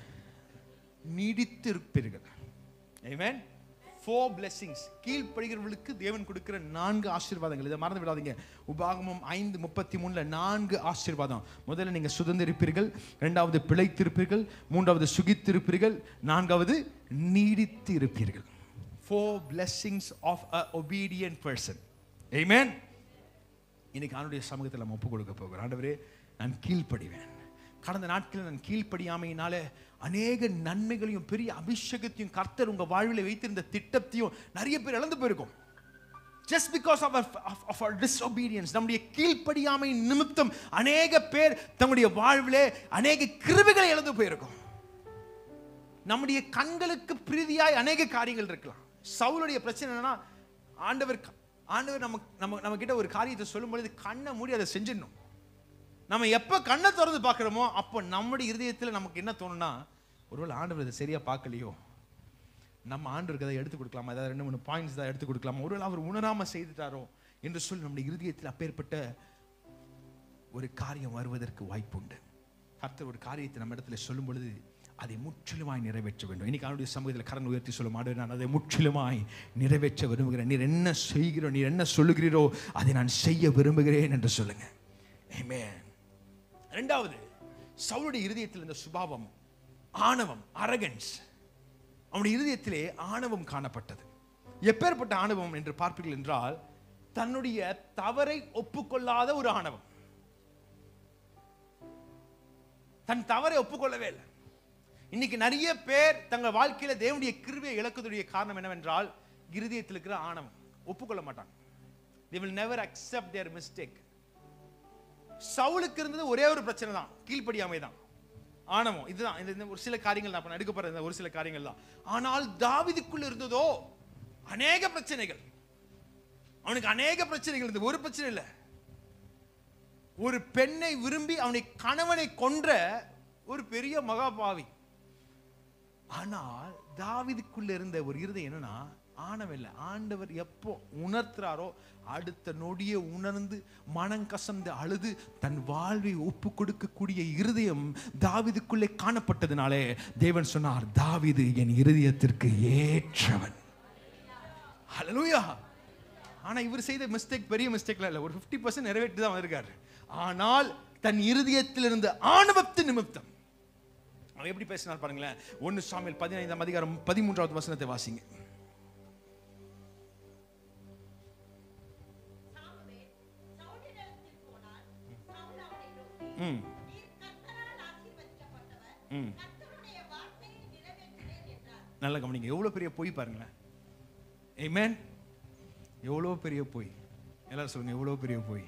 நீடித்திருப்பீர்கள் ஆமென் ஃபோர் blessings கீழ்ப்படுகிறவர்களுக்கு தேவன் கொடுக்கிற நான்கு ஆசீர்வாதங்கள் இதை மறந்து விடாதீங்க உபாகமம் ஐந்து முப்பத்தி மூணுல நான்கு ஆசீர்வாதம் முதல்ல நீங்க சுதந்திரிப்பீர்கள் இரண்டாவது பிழைத்திருப்பீர்கள் மூன்றாவது சுகித்திருப்பீர்கள் நான்காவது நீடித்து இருப்பீர்கள் four blessings of a obedient person amen இன்னைக்கு ஆண்டுடைய சமூகத்தில் நம்ம ஒப்பு கொடுக்க போகிறோம் ஆண்டவரே நான் கீழ்ப்படிவேன் கடந்த நாட்களில் நான் கீழ்ப்படியாமையினால அநேக நன்மைகளையும் பெரிய அபிஷேகத்தையும் கர்த்தர் உங்க வாழ்வில் வைத்திருந்த திட்டத்தையும் நிறைய பேர் இழந்து போயிருக்கும் ஜஸ்ட் பிகாஸ் ஆஃப் ஆஃப் அவர் டிஸ்ஒபீடியன்ஸ் நம்முடைய கீழ்ப்படியாமை நிமித்தம் அநேக பேர் தங்களுடைய வாழ்விலே அநேக கிருபைகளை இழந்து போயிருக்கும் நம்முடைய கண்களுக்கு பிரீதியாய் அநேக காரியங்கள் இருக்கலாம் சவுலுடைய பிரச்சனை என்னன்னா ஆண்டவர் ஆண்டவர் நம்ம நம்ம நம்ம கிட்ட ஒரு காரியத்தை சொல்லும் பொழுது கண்ணை மூடி அதை செஞ்சிடணும் நம்ம எப்போ கண்ணை திறந்து பார்க்குறோமோ அப்போ நம்முடைய இருதயத்தில் நமக்கு என்ன தோணும்னா ஒருவேளை ஆண்டவர் இதை சரியா பார்க்கலையோ நம்ம ஆண்டவருக்கு அதை எடுத்து கொடுக்கலாமா ஏதாவது ரெண்டு மூணு பாயிண்ட்ஸ் தான் எடுத்து கொடுக்கலாமா ஒருவேளை அவர் உணராம செய்துட்டாரோ என்று சொல்லி நம்முடைய இருதயத்தில் அப்பேற்பட்ட ஒரு காரியம் வருவதற்கு வாய்ப்புண்டு கர்த்தர் ஒரு காரியத்தை நம்ம இடத்துல சொல்லும் பொழுது அதை முற்றிலுமாய் நிறைவேற்ற வேண்டும் இன்னைக்கு அவனுடைய சமூகத்தில் கரண் உயர்த்தி சொல்ல மாட்டேன் நான் அதை முற்றிலுமாய் நிறைவேற்ற விரும்புகிறேன் நீர் என்ன செய்கிறோ நீர் என்ன சொல்லுகிறீரோ அதை நான் செய்ய விரும்புகிறேன் என்று சொல்லுங்க Amen. ரெண்டாவது சவுளுடைய இருதயத்தில் இந்த சுபாவம் ஆணவம் அரகன்ஸ் அவனுடைய இருதயத்திலே ஆணவம் காணப்பட்டது எப்பேற்பட்ட ஆணவம் என்று பார்ப்பீர்கள் என்றால் தன்னுடைய தவறை ஒப்புக்கொள்ளாத ஒரு ஆணவம் தன் தவறை ஒப்புக்கொள்ளவே இல்லை இன்னைக்கு நிறைய பேர் தங்கள் வாழ்க்கையில தேவனுடைய கிருபையை இழக்கக்கூடிய காரணம் என்னவென்றால் இருதயத்தில் இருக்கிற ஆணவம் ஒப்புக்கொள்ள மாட்டாங்க they will never accept their mistake சவுலுக்கு இருந்தது ஒரே ஒரு பிரச்சனை தான் கீழ்ப்படியாமை தான் ஆணவம் இதுதான் இந்த இந்த ஒரு சில காரியங்கள் நான் இப்ப எடுக்க போற இந்த ஒரு சில காரியங்கள் தான் ஆனால் தாவிதுக்குள்ள இருந்ததோ அநேக பிரச்சனைகள் அவனுக்கு அநேக பிரச்சனைகள் இருந்தது ஒரு பிரச்சனை இல்லை ஒரு பெண்ணை விரும்பி அவனை கணவனை கொன்ற ஒரு பெரிய மகாபாவி ஆனால் தாவிதுக்குள்ள இருந்த ஒரு இருதயம் என்னன்னா ஆணவம் இல்லை ஆண்டவர் எப்போ உணர்த்துறாரோ அடுத்த நொடியை உணர்ந்து மனம் கசந்து அழுது தன் வாழ்வை ஒப்பு கொடுக்கக்கூடிய இருதயம் தாவிதுக்குள்ளே காணப்பட்டதுனாலே தேவன் சொன்னார் தாவிது என் இருதயத்திற்கு ஏற்றவன் ஹalleluya ஆனா இவர் செய்த மிஸ்டேக் பெரிய மிஸ்டேக்ல இல்ல ஒரு 50% பர்சன்ட் நிறைவேற்றி தான் வந்திருக்காரு ஆனால் தன் இருதயத்திலிருந்து ஆணவத்து நிமித்தம் அவன் எப்படி பேசினார் பாருங்களேன் ஒன்னு சாமியல் பதினைந்தாம் அதிகாரம் பதிமூன்றாவது வசனத்தை வாசிங்க சாமுவேல் சவுலிடத்தில் போனான் சவுல் அவனை நோக்கி ம் நீர் கர்த்தரால் ஆசீர்வதிக்கப்பட்டவர் ம் கர்த்தருடைய வார்த்தையை நிறைவேற்றினேன் என்றார் நல்லா கவனிங்க எவ்வளவு பெரிய பொய் பாருங்களேன் ஏமேன் எவ்வளோ பெரிய பொய் எல்லாரும் சொல்லுங்க எவ்வளோ பெரிய பொய்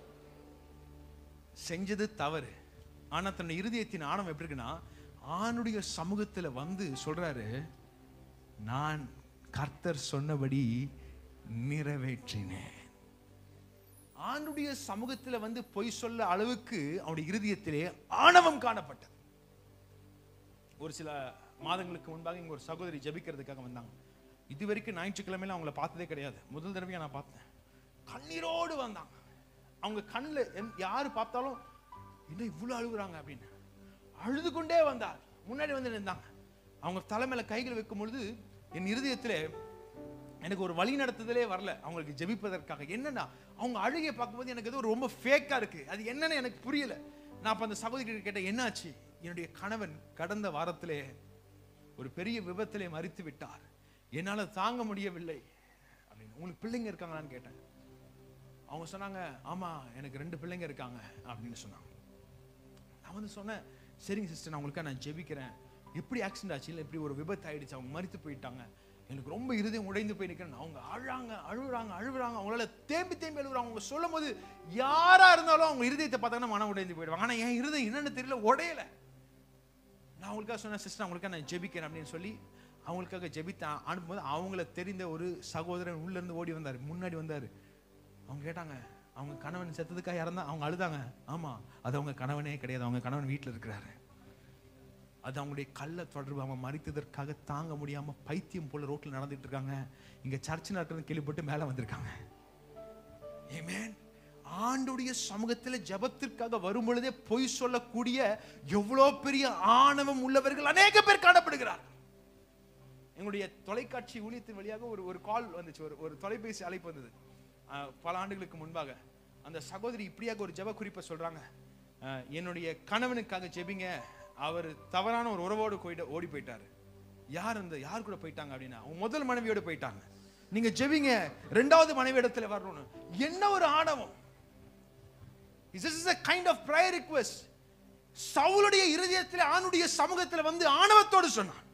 செஞ்சது தவறு ஆனா தன்னுடைய இருதயத்தின் ஆணவம் எப்படி இருக்குன்னா ஆணுடைய சமூகத்துல வந்து சொல்றாரு நான் கர்த்தர் சொன்னபடி நிறைவேற்றினேன் ஆணுடைய சமூகத்துல வந்து பொய் சொல்ல அளவுக்கு அவனுடைய இருதயத்திலே ஆணவம் காணப்பட்டது ஒரு சில மாதங்களுக்கு முன்பாக இங்க ஒரு சகோதரி ஜெபிக்கிறதுக்காக வந்தாங்க இது வரைக்கும் ஞாயிற்றுக்கிழமையில அவங்கள பார்த்ததே கிடையாது முதல் தடவையா நான் பார்த்தேன் கண்ணீரோடு வந்தாங்க அவங்க கண்ணில் எந்- யாரு பார்த்தாலும் என்ன இவ்வளவு அழுகுறாங்க அப்படின்னு அழுது கொண்டே வந்தார் முன்னாடி வந்து நின்றாங்க அவங்க தலைமையில கைகள் வைக்கும் பொழுது என் இருதயத்திலே எனக்கு ஒரு வழி நடத்துதலே வரல அவங்களுக்கு ஜெபிப்பதற்காக என்னன்னா அவங்க அழுகையை பார்க்கும்போது எனக்கு ஏதோ ரொம்ப ஃபேக்கா இருக்கு அது என்னன்னு எனக்கு புரியல நான் அப்ப அந்த சகோதரி கேட்டேன் என்னாச்சு என்னுடைய கணவன் கடந்த வாரத்திலே ஒரு பெரிய விபத்திலே மறித்து விட்டார் என்னால தாங்க முடியவில்லை அப்படின்னு உங்களுக்கு பிள்ளைங்க இருக்காங்களான்னு கேட்டேன் அவங்க சொன்னாங்க ஆமா எனக்கு ரெண்டு பிள்ளைங்க இருக்காங்க அப்படின்னு சொன்னாங்க நான் வந்து சொன்னேன் சரிங்க சிஸ்டர் நான் உங்களுக்காக நான் ஜெபிக்கிறேன் எப்படி ஆக்சிடென்ட் ஆச்சு இல்லை இப்படி ஒரு விபத்து ஆயிடுச்சு அவங்க மறித்து போயிட்டாங்க எனக்கு ரொம்ப இருதயம் உடைந்து போய் நிற்கிறேன் அவங்க அழுறாங்க அழுகுறாங்க அழுகுறாங்க அவங்களால தேம்பி தேம்பி அழுகுறாங்க அவங்க சொல்லும் போது யாரா இருந்தாலும் அவங்க இருதயத்தை பார்த்தாங்கன்னா மனம் உடைந்து போயிடுவாங்க ஆனா என் இருதயம் என்னன்னு தெரியல உடையல நான் அவங்களுக்காக சொன்னேன் சிஸ்டர் அவங்களுக்காக நான் ஜெபிக்கிறேன் அப்படின்னு சொல்லி அவங்களுக்காக ஜெபித்தேன் அனுப்பும்போது அவங்கள தெரிந்த ஒரு சகோதரன் உள்ள இருந்து ஓடி வந்தார் முன்னாடி வந்தார் அவங்க கேட்டாங்க அவங்க கணவன் செத்ததுக்காக இறந்தா அவங்க அழுதாங்க ஆமா அது அவங்க கணவனே கிடையாது அவங்க கணவன் வீட்டில் இருக்கிறாரு அது அவங்களுடைய கள்ள தொடர்பு அவங்க மறித்ததற்காக தாங்க முடியாம பைத்தியம் போல ரோட்ல நடந்துட்டு இருக்காங்க இங்க சர்ச் நடக்கிறது கேள்விப்பட்டு மேல வந்திருக்காங்க ஏமேன் ஆண்டுடைய சமூகத்துல ஜெபத்திற்காக வரும் பொழுதே பொய் சொல்லக்கூடிய எவ்வளோ பெரிய ஆணவம் உள்ளவர்கள் அநேக பேர் காணப்படுகிறார் எங்களுடைய தொலைக்காட்சி ஊழியத்தின் வழியாக ஒரு ஒரு கால் வந்துச்சு ஒரு ஒரு தொலைபேசி அழைப்பு வந்தது அஹ், பல ஆண்டுகளுக்கு முன்பாக அந்த சகோதரி இப்படியாக ஒரு ஜெப குறிப்பை சொல்றாங்க அஹ், என்னுடைய கணவனுக்காக ஜெபிங்க அவர் தவறான ஒரு உறவோடு போயிட்டு ஓடி போயிட்டாரு யார் அந்த யார் கூட போயிட்டாங்க அப்படின்னா அவங்க முதல் மனைவியோடு போயிட்டாங்க நீங்க ஜெபிங்க ரெண்டாவது மனைவி இடத்துல வரணும்னு என்ன ஒரு ஆணவம் This is a kind of prayer request. சவுலுடைய இருதயத்தில் ஆணுடைய சமூகத்தில் வந்து ஆணவத்தோடு சொன்னான்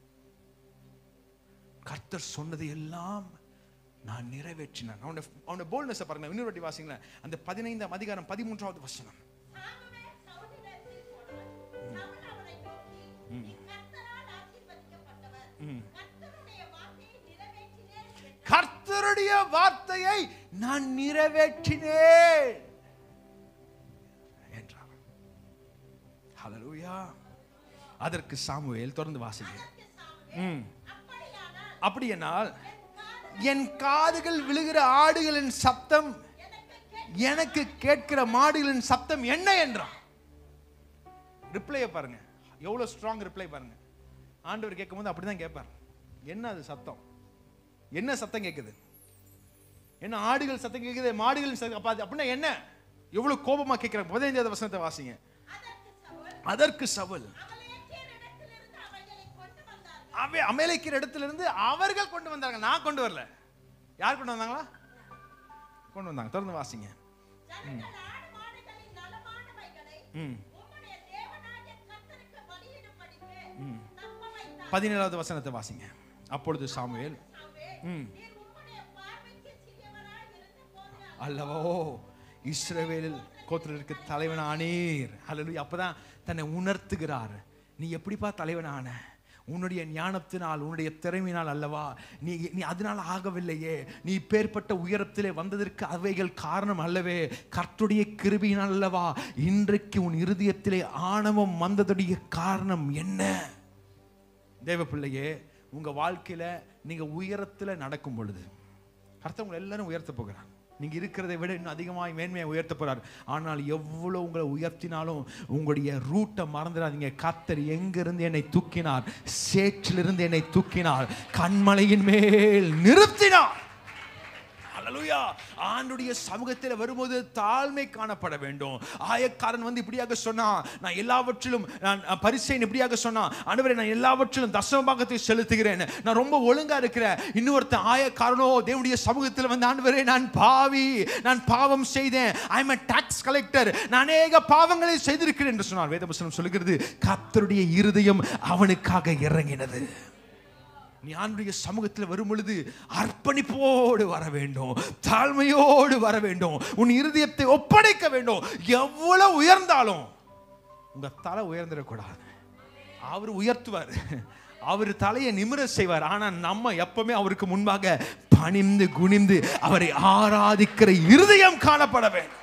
கர்த்தர் சொன்னதை எல்லாம் நான் நிறைவேற்றினேன் அவனுடைய அவனுடைய போல்னஸ் பாருங்க இன்னொரு வாட்டி வாசிங்களேன் அந்த பதினைந்தாம் அதிகாரம் பதிமூன்றாவது வசனம் சாமுவேல் சவுலிடத்தில் போனான் சவுல் அவனை நோக்கி நீ கர்த்தரால் ஆசீர்வதிக்கப்பட்டவர் கர்த்தருடைய வார்த்தையை நிறைவேற்றினேன் என்றார். கர்த்தருடைய வார்த்தையை நான் நிறைவேற்றினேன் என்றார் ஹalleluya அதற்கு சாமுவேல் தொடர்ந்து வாசிங்க அதற்கு சாமுவேல், ம் அப்படியானால் அப்படி என்னால் என் காது என் காதுகள் விழுகிற ஆடுகளின் சப்தம் எனக்கு கேட்க எனக்கு கேட்கிற மாடுகளின் சப்தம் என்ன என்றான் ரிப்ளைய பாருங்க எவ்வளவு ஸ்ட்ராங் ரிப்ளை பாருங்க ஆண்டவர் கேட்கும்போது அப்படிதான் கேட்பார் என்ன அது சத்தம் என்ன சத்தம் கேட்குது என்ன ஆடுகள் சத்தம் கேட்குது மாடுகள் சத்தம் அப்ப அது அப்படின்னா என்ன எவ்வளவு கோபமா கேட்கிறாங்க பதினைஞ்சாவது வசனத்தை வாசிங்க அதற்கு சவுல் அதற்கு சவுல் அமலேக்கியரிடத்திலிருந்து அவைகளை கொண்டு வந்தார்கள் அவை அமேலைக்கிற இடத்துல இருந்து அவர்கள் கொண்டு வந்தாங்க நான் கொண்டு வரல யார் கொண்டு வந்தாங்களா கொண்டு வந்தாங்க தொடர்ந்து வாசிங்க ஜனங்கள் ஆடு மாடுகளின் நலமானவைகளை ம் உம்முடைய தேவனாகிய கர்த்தருக்கு பலியிடும்படிக்கு தப்ப வைத்தார். பதினேழாவது வசனத்தை வாசிங்க அப்பொழுது சாமுவேல் சாமுவேல், ம் நீர் உம்முடைய பார்வைக்கு சிறியவராய் இருந்தபோது அல்லவோ இஸ்ரவேலில் கோத்திரருக்கு தலைவனானீர் அல்லது அப்பதான் தன்னை உணர்த்துகிறார் நீ எப்படிப்பா தலைவனான உன்னுடைய ஞானத்தினால் உன்னுடைய திறமையினால் அல்லவா நீ நீ அதனால் ஆகவில்லையே நீ பேர்பட்ட உயரத்திலே வந்ததற்கு அவைகள் காரணம் அல்லவே கர்த்துடைய கிருபியினால் அல்லவா இன்றைக்கு உன் இருதயத்திலே ஆணவம் வந்ததுடைய காரணம் என்ன தேவ பிள்ளையே உங்க வாழ்க்கையில நீங்க உயரத்துல நடக்கும் பொழுது கர்த்தர் உங்களை எல்லாரும் உயர்த்த போகிறார் நீங்க இருக்கிறதை விட இன்னும் அதிகமாய் மேன்மையை உயர்த்த போறார் ஆனால் எவ்வளவு உங்களை உயர்த்தினாலும் உங்களுடைய ரூட்டை மறந்துடாதீங்க கர்த்தர் எங்கிருந்து என்னை தூக்கினார் சேற்றிலிருந்து என்னை தூக்கினார் கண்மலையின் மேல் நிறுத்தினார் ஹalleluya ஆண்டுடைய சமூகத்தில் வரும்போது தாழ்மை காணப்பட வேண்டும் ஆயக்காரன் வந்து இப்படியாக சொன்னான் நான் எல்லாவற்றிலும் நான் பரிசைன் இப்படியாக சொன்னான் ஆண்டவரே நான் எல்லாவற்றிலும் தசம பாகத்தை செலுத்துகிறேன் நான் ரொம்ப ஒழுங்கா இருக்கிறேன் இன்னொருத்தன் ஆயக்காரனோ தேவனுடைய சமூகத்தில் வந்து ஆண்டவரே நான் பாவி நான் பாவம் செய்தேன் ஐ எம் டாக்ஸ் கலெக்டர் நான் அநேக பாவங்களை செய்திருக்கிறேன் என்று சொன்னார் வேதபுஸ்தகம் சொல்லுகிறது கர்த்தருடைய இருதயம் அவனுக்காக இறங்கினது நீ ஆண்டுடைய சமூகத்தில் வரும் பொழுது அர்ப்பணிப்போடு வர வேண்டும் தாழ்மையோடு வர வேண்டும் உன் இருதயத்தை ஒப்படைக்க வேண்டும் எவ்வளவு உயர்ந்தாலும் உங்க தலை உயர்ந்துடக்கூடாது அவர் உயர்த்துவார் அவர் தலையை நிமிர செய்வார் ஆனா நம்ம எப்பவுமே அவருக்கு முன்பாக பணிந்து குனிந்து அவரை ஆராதிக்கிற இருதயம் காணப்பட வேண்டும்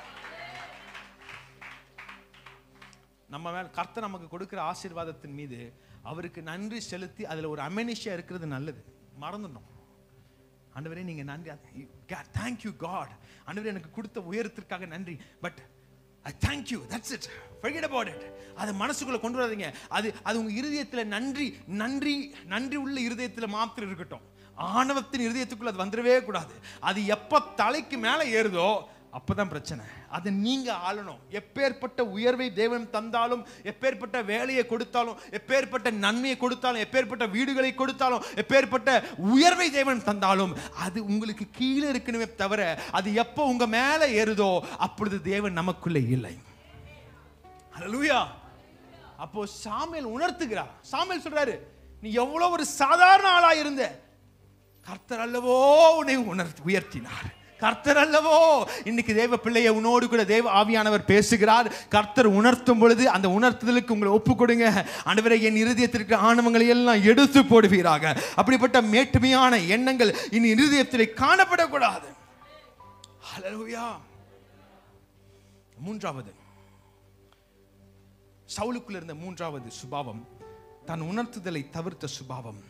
நம்ம மேல கர்த்தர் நமக்கு கொடுக்கிற ஆசீர்வாதத்தின் மீது அவருக்கு நன்றி செலுத்தி அதுல ஒரு அமெனிஷியா இருக்கிறது நல்லது மறந்துடணும் ஆண்டவரே நீங்க நன்றி தேங்க்யூ காட் ஆண்டவரே எனக்கு கொடுத்த உயரத்திற்காக நன்றி but I thank you that's it forget about it அதை மனசுக்குள்ள கொண்டு வராதீங்க அது அது உங்க இருதயத்துல நன்றி நன்றி நன்றி உள்ள இருதயத்துல மாத்திரம் இருக்கட்டும் ஆணவத்தின் இருதயத்துக்குள்ள அது வந்துடவே கூடாது அது எப்ப தலைக்கு மேல ஏறுதோ அப்பதான் பிரச்சனை அதை நீங்க ஆளணும் எப்பேற்பட்ட உயர்வை தேவன் தந்தாலும் எப்பேற்பட்ட வேலையை கொடுத்தாலும் எப்பேற்பட்ட நன்மையை கொடுத்தாலும் எப்பேற்பட்ட வீடுகளை கொடுத்தாலும் எப்பேற்பட்ட உயர்வை தேவன் தந்தாலும் அது உங்களுக்கு கீழே இருக்கணுமே தவிர அது எப்போ உங்க மேல ஏறுதோ அப்பொழுது தேவன் நமக்குள்ளே இல்லை ஹalleluya அப்போ சாமுவேல் உணர்த்துகிறார் சாமுவேல் சொல்றாரு நீ எவ்வளவு ஒரு சாதாரண ஆளா இருந்த கர்த்தர் அல்லவோ உன்னை உணர்த்தி உயர்த்தினார் கர்த்தர் அல்லவோ இன்னைக்கு தேவ பிள்ளைய உன்னோடு கூட தேவ ஆவியானவர் பேசுகிறார் கர்த்தர் உணர்த்தும் பொழுது அந்த உணர்த்துதலுக்கு உங்களை ஒப்பு கொடுங்க ஆண்டவரே என் இருதயத்திற்கு ஆணவங்களை எல்லாம் எடுத்து போடுவீராக அப்படிப்பட்ட மேட்டுமையான எண்ணங்கள் இனி இருதயத்திலே காணப்படக்கூடாது ஹalleluya மூன்றாவது சவுலுக்குள்ள இருந்த மூன்றாவது சுபாவம் தன் உணர்த்துதலை தவிர்த்த சுபாவம்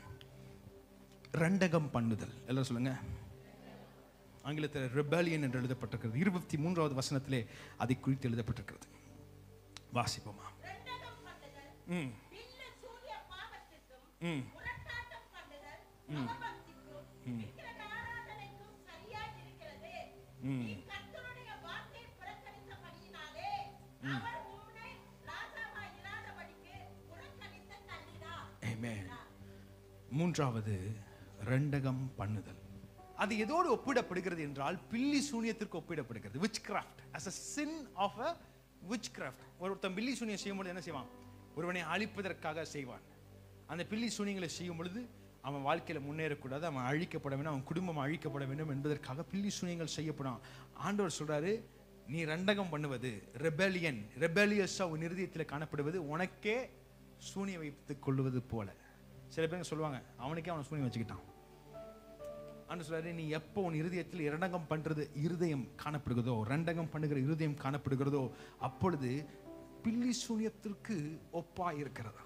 ரெண்டகம் பண்ணுதல் எல்லாம் சொல்லுங்க ஆங்கிலத்தில் rebellion என்று எழுதப்பட்டிருக்கிறது இருபத்தி மூன்றாவது வசனத்திலே அதை குறித்து எழுதப்பட்டிருக்கிறது வாசிப்போமா ரெண்டகம் பண்ணுதல் ம் பின்ன சூரிய பாவத்திற்கும் ம் முரட்டாட்டம் பண்ணுதல் அவபக்திக்கும் விக்கிரக ஆராதனைக்கும் சரியாய் இருக்கிறது நீ கர்த்தருடைய வார்த்தையை புறக்கணித்தபடியினாலே அவர் உன்னை ராஜாவாய் இராதபடிக்கு புறக்கணித்து தள்ளினார் Amen. மூன்றாவது ரெண்டகம் பண்ணுதல் அது எதோடு ஒப்பிடப்படுகிறது என்றால் பில்லி சூனியத்திற்கு ஒப்பிடப்படுகிறது witchcraft as a sin of a witchcraft ஒருத்தன் பில்லி சூனியம் செய்யும்போது என்ன செய்வான் ஒருவனை அழிப்பதற்காக செய்வான் அந்த பில்லி சூனியங்களை செய்யும் பொழுது அவன் வாழ்க்கையில முன்னேறக்கூடாது அவன் அழிக்கப்பட வேண்டும் அவன் குடும்பம் அழிக்கப்பட வேண்டும் என்பதற்காக பில்லி சூனியங்கள் செய்யப்படும் ஆண்டவர் சொல்றாரு நீ ரெண்டகம் பண்ணுவது ரெபெலியன் ரெபெலியஸா உன் இருதயத்தில் காணப்படுவது உனக்கே சூனியம் வைத்துக் கொள்வது போல சில பேர் சொல்லுவாங்க அவனுக்கே அவன் சூனியம் வச்சுக்கிட்டான் ஆண்டு சொல்றாரு நீ எப்போ உன் இருதயத்தில் இரண்டகம் பண்றது இருதயம் காணப்படுகிறதோ ரெண்டகம் பண்ணுகிற இருதயம் காணப்படுகிறதோ அப்பொழுது பில்லி சூனியத்திற்கு ஒப்பா இருக்கிறதா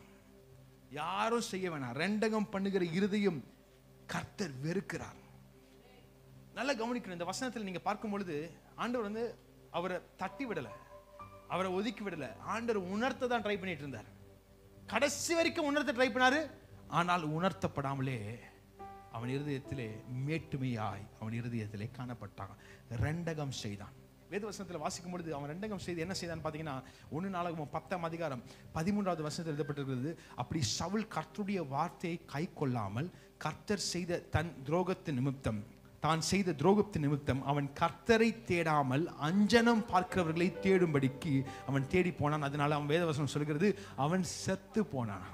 யாரும் செய்ய வேணாம் ரெண்டகம் பண்ணுகிற இருதயம் கர்த்தர் வெறுக்கிறார் நல்லா கவனிக்கணும் இந்த வசனத்தில் நீங்க பார்க்கும் பொழுது ஆண்டவர் வந்து அவரை தட்டி விடல அவரை ஒதுக்கி விடல ஆண்டவர் உணர்த்த தான் ட்ரை பண்ணிட்டு இருந்தார் கடைசி வரைக்கும் உணர்த்த ட்ரை பண்ணாரு ஆனால் உணர்த்தப்படாமலே அவன் இருதயத்திலே மேட்டுமையாய் அவன் இருதயத்திலே காணப்பட்டான் ரெண்டகம் செய்தான் வேதவசனத்தில் வாசிக்கும் பொழுது அவன் ரெண்டகம் செய்து என்ன செய்தான் பார்த்தீங்கன்னா ஒன்று நாளாகவும் பத்தாம் அதிகாரம் பதிமூன்றாவது வசனத்தில் எழுதப்பட்டிருக்கிறது அப்படி சவுல் கர்த்தருடைய வார்த்தையை கை கொள்ளாமல் கர்த்தர் செய்த தன் துரோகத்தின் நிமித்தம் தான் செய்த துரோகத்தின் நிமித்தம் அவன் கர்த்தரை தேடாமல் அஞ்சனம் பார்க்கிறவர்களை தேடும்படிக்கு அவன் தேடி போனான் அதனால அவன் வேதவசனம் சொல்கிறது அவன் செத்து போனான்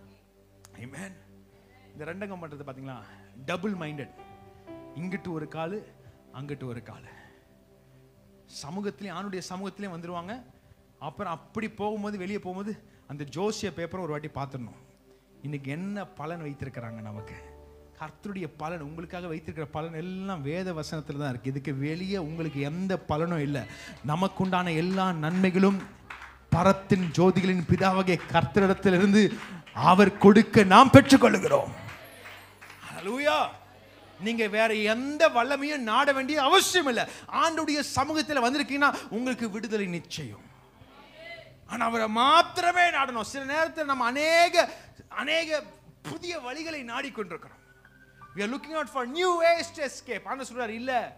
Amen. இந்த ரெண்டங்கம் பண்றது பாத்தீங்களா டபுள் மைண்டட் இங்கிட்டு ஒரு காலு அங்கிட்டு ஒரு காலு சமூகத்திலே ஆணுடைய சமூகத்திலே வந்துருவாங்க அப்புறம் அப்படி போகும்போது வெளியே போகும்போது அந்த ஜோசிய பேப்பரை ஒரு வாட்டி பார்த்துடணும் இன்னைக்கு என்ன பலன் வைத்திருக்கிறாங்க நமக்கு கர்த்தருடைய பலன் உங்களுக்காக வைத்திருக்கிற பலன் எல்லாம் வேத வசனத்தில் தான் இருக்கு இதுக்கு வெளியே உங்களுக்கு எந்த பலனும் இல்லை நமக்குண்டான எல்லா நன்மைகளும் பரத்தின் ஜோதிகளின் பிதாவகை கர்த்தரிடத்திலிருந்து அவர் கொடுக்க நாம் பெற்றுக்கொள்ளுகிறோம் ஹalleluya நீங்க வேற எந்த வல்லமையும் நாட வேண்டிய அவசியம் இல்லை ஆண்டுடைய சமூகத்தில் வந்திருக்கீங்கன்னா உங்களுக்கு விடுதலை நிச்சயம் ஆனா அவரை மாத்திரமே நாடணும் சில நேரத்தில் நம்ம அநேக அநேக புதிய வழிகளை நாடிக்கொண்டிருக்கிறோம் we are looking out for new ways to escape ஆண்டு சொல்றாரு இல்ல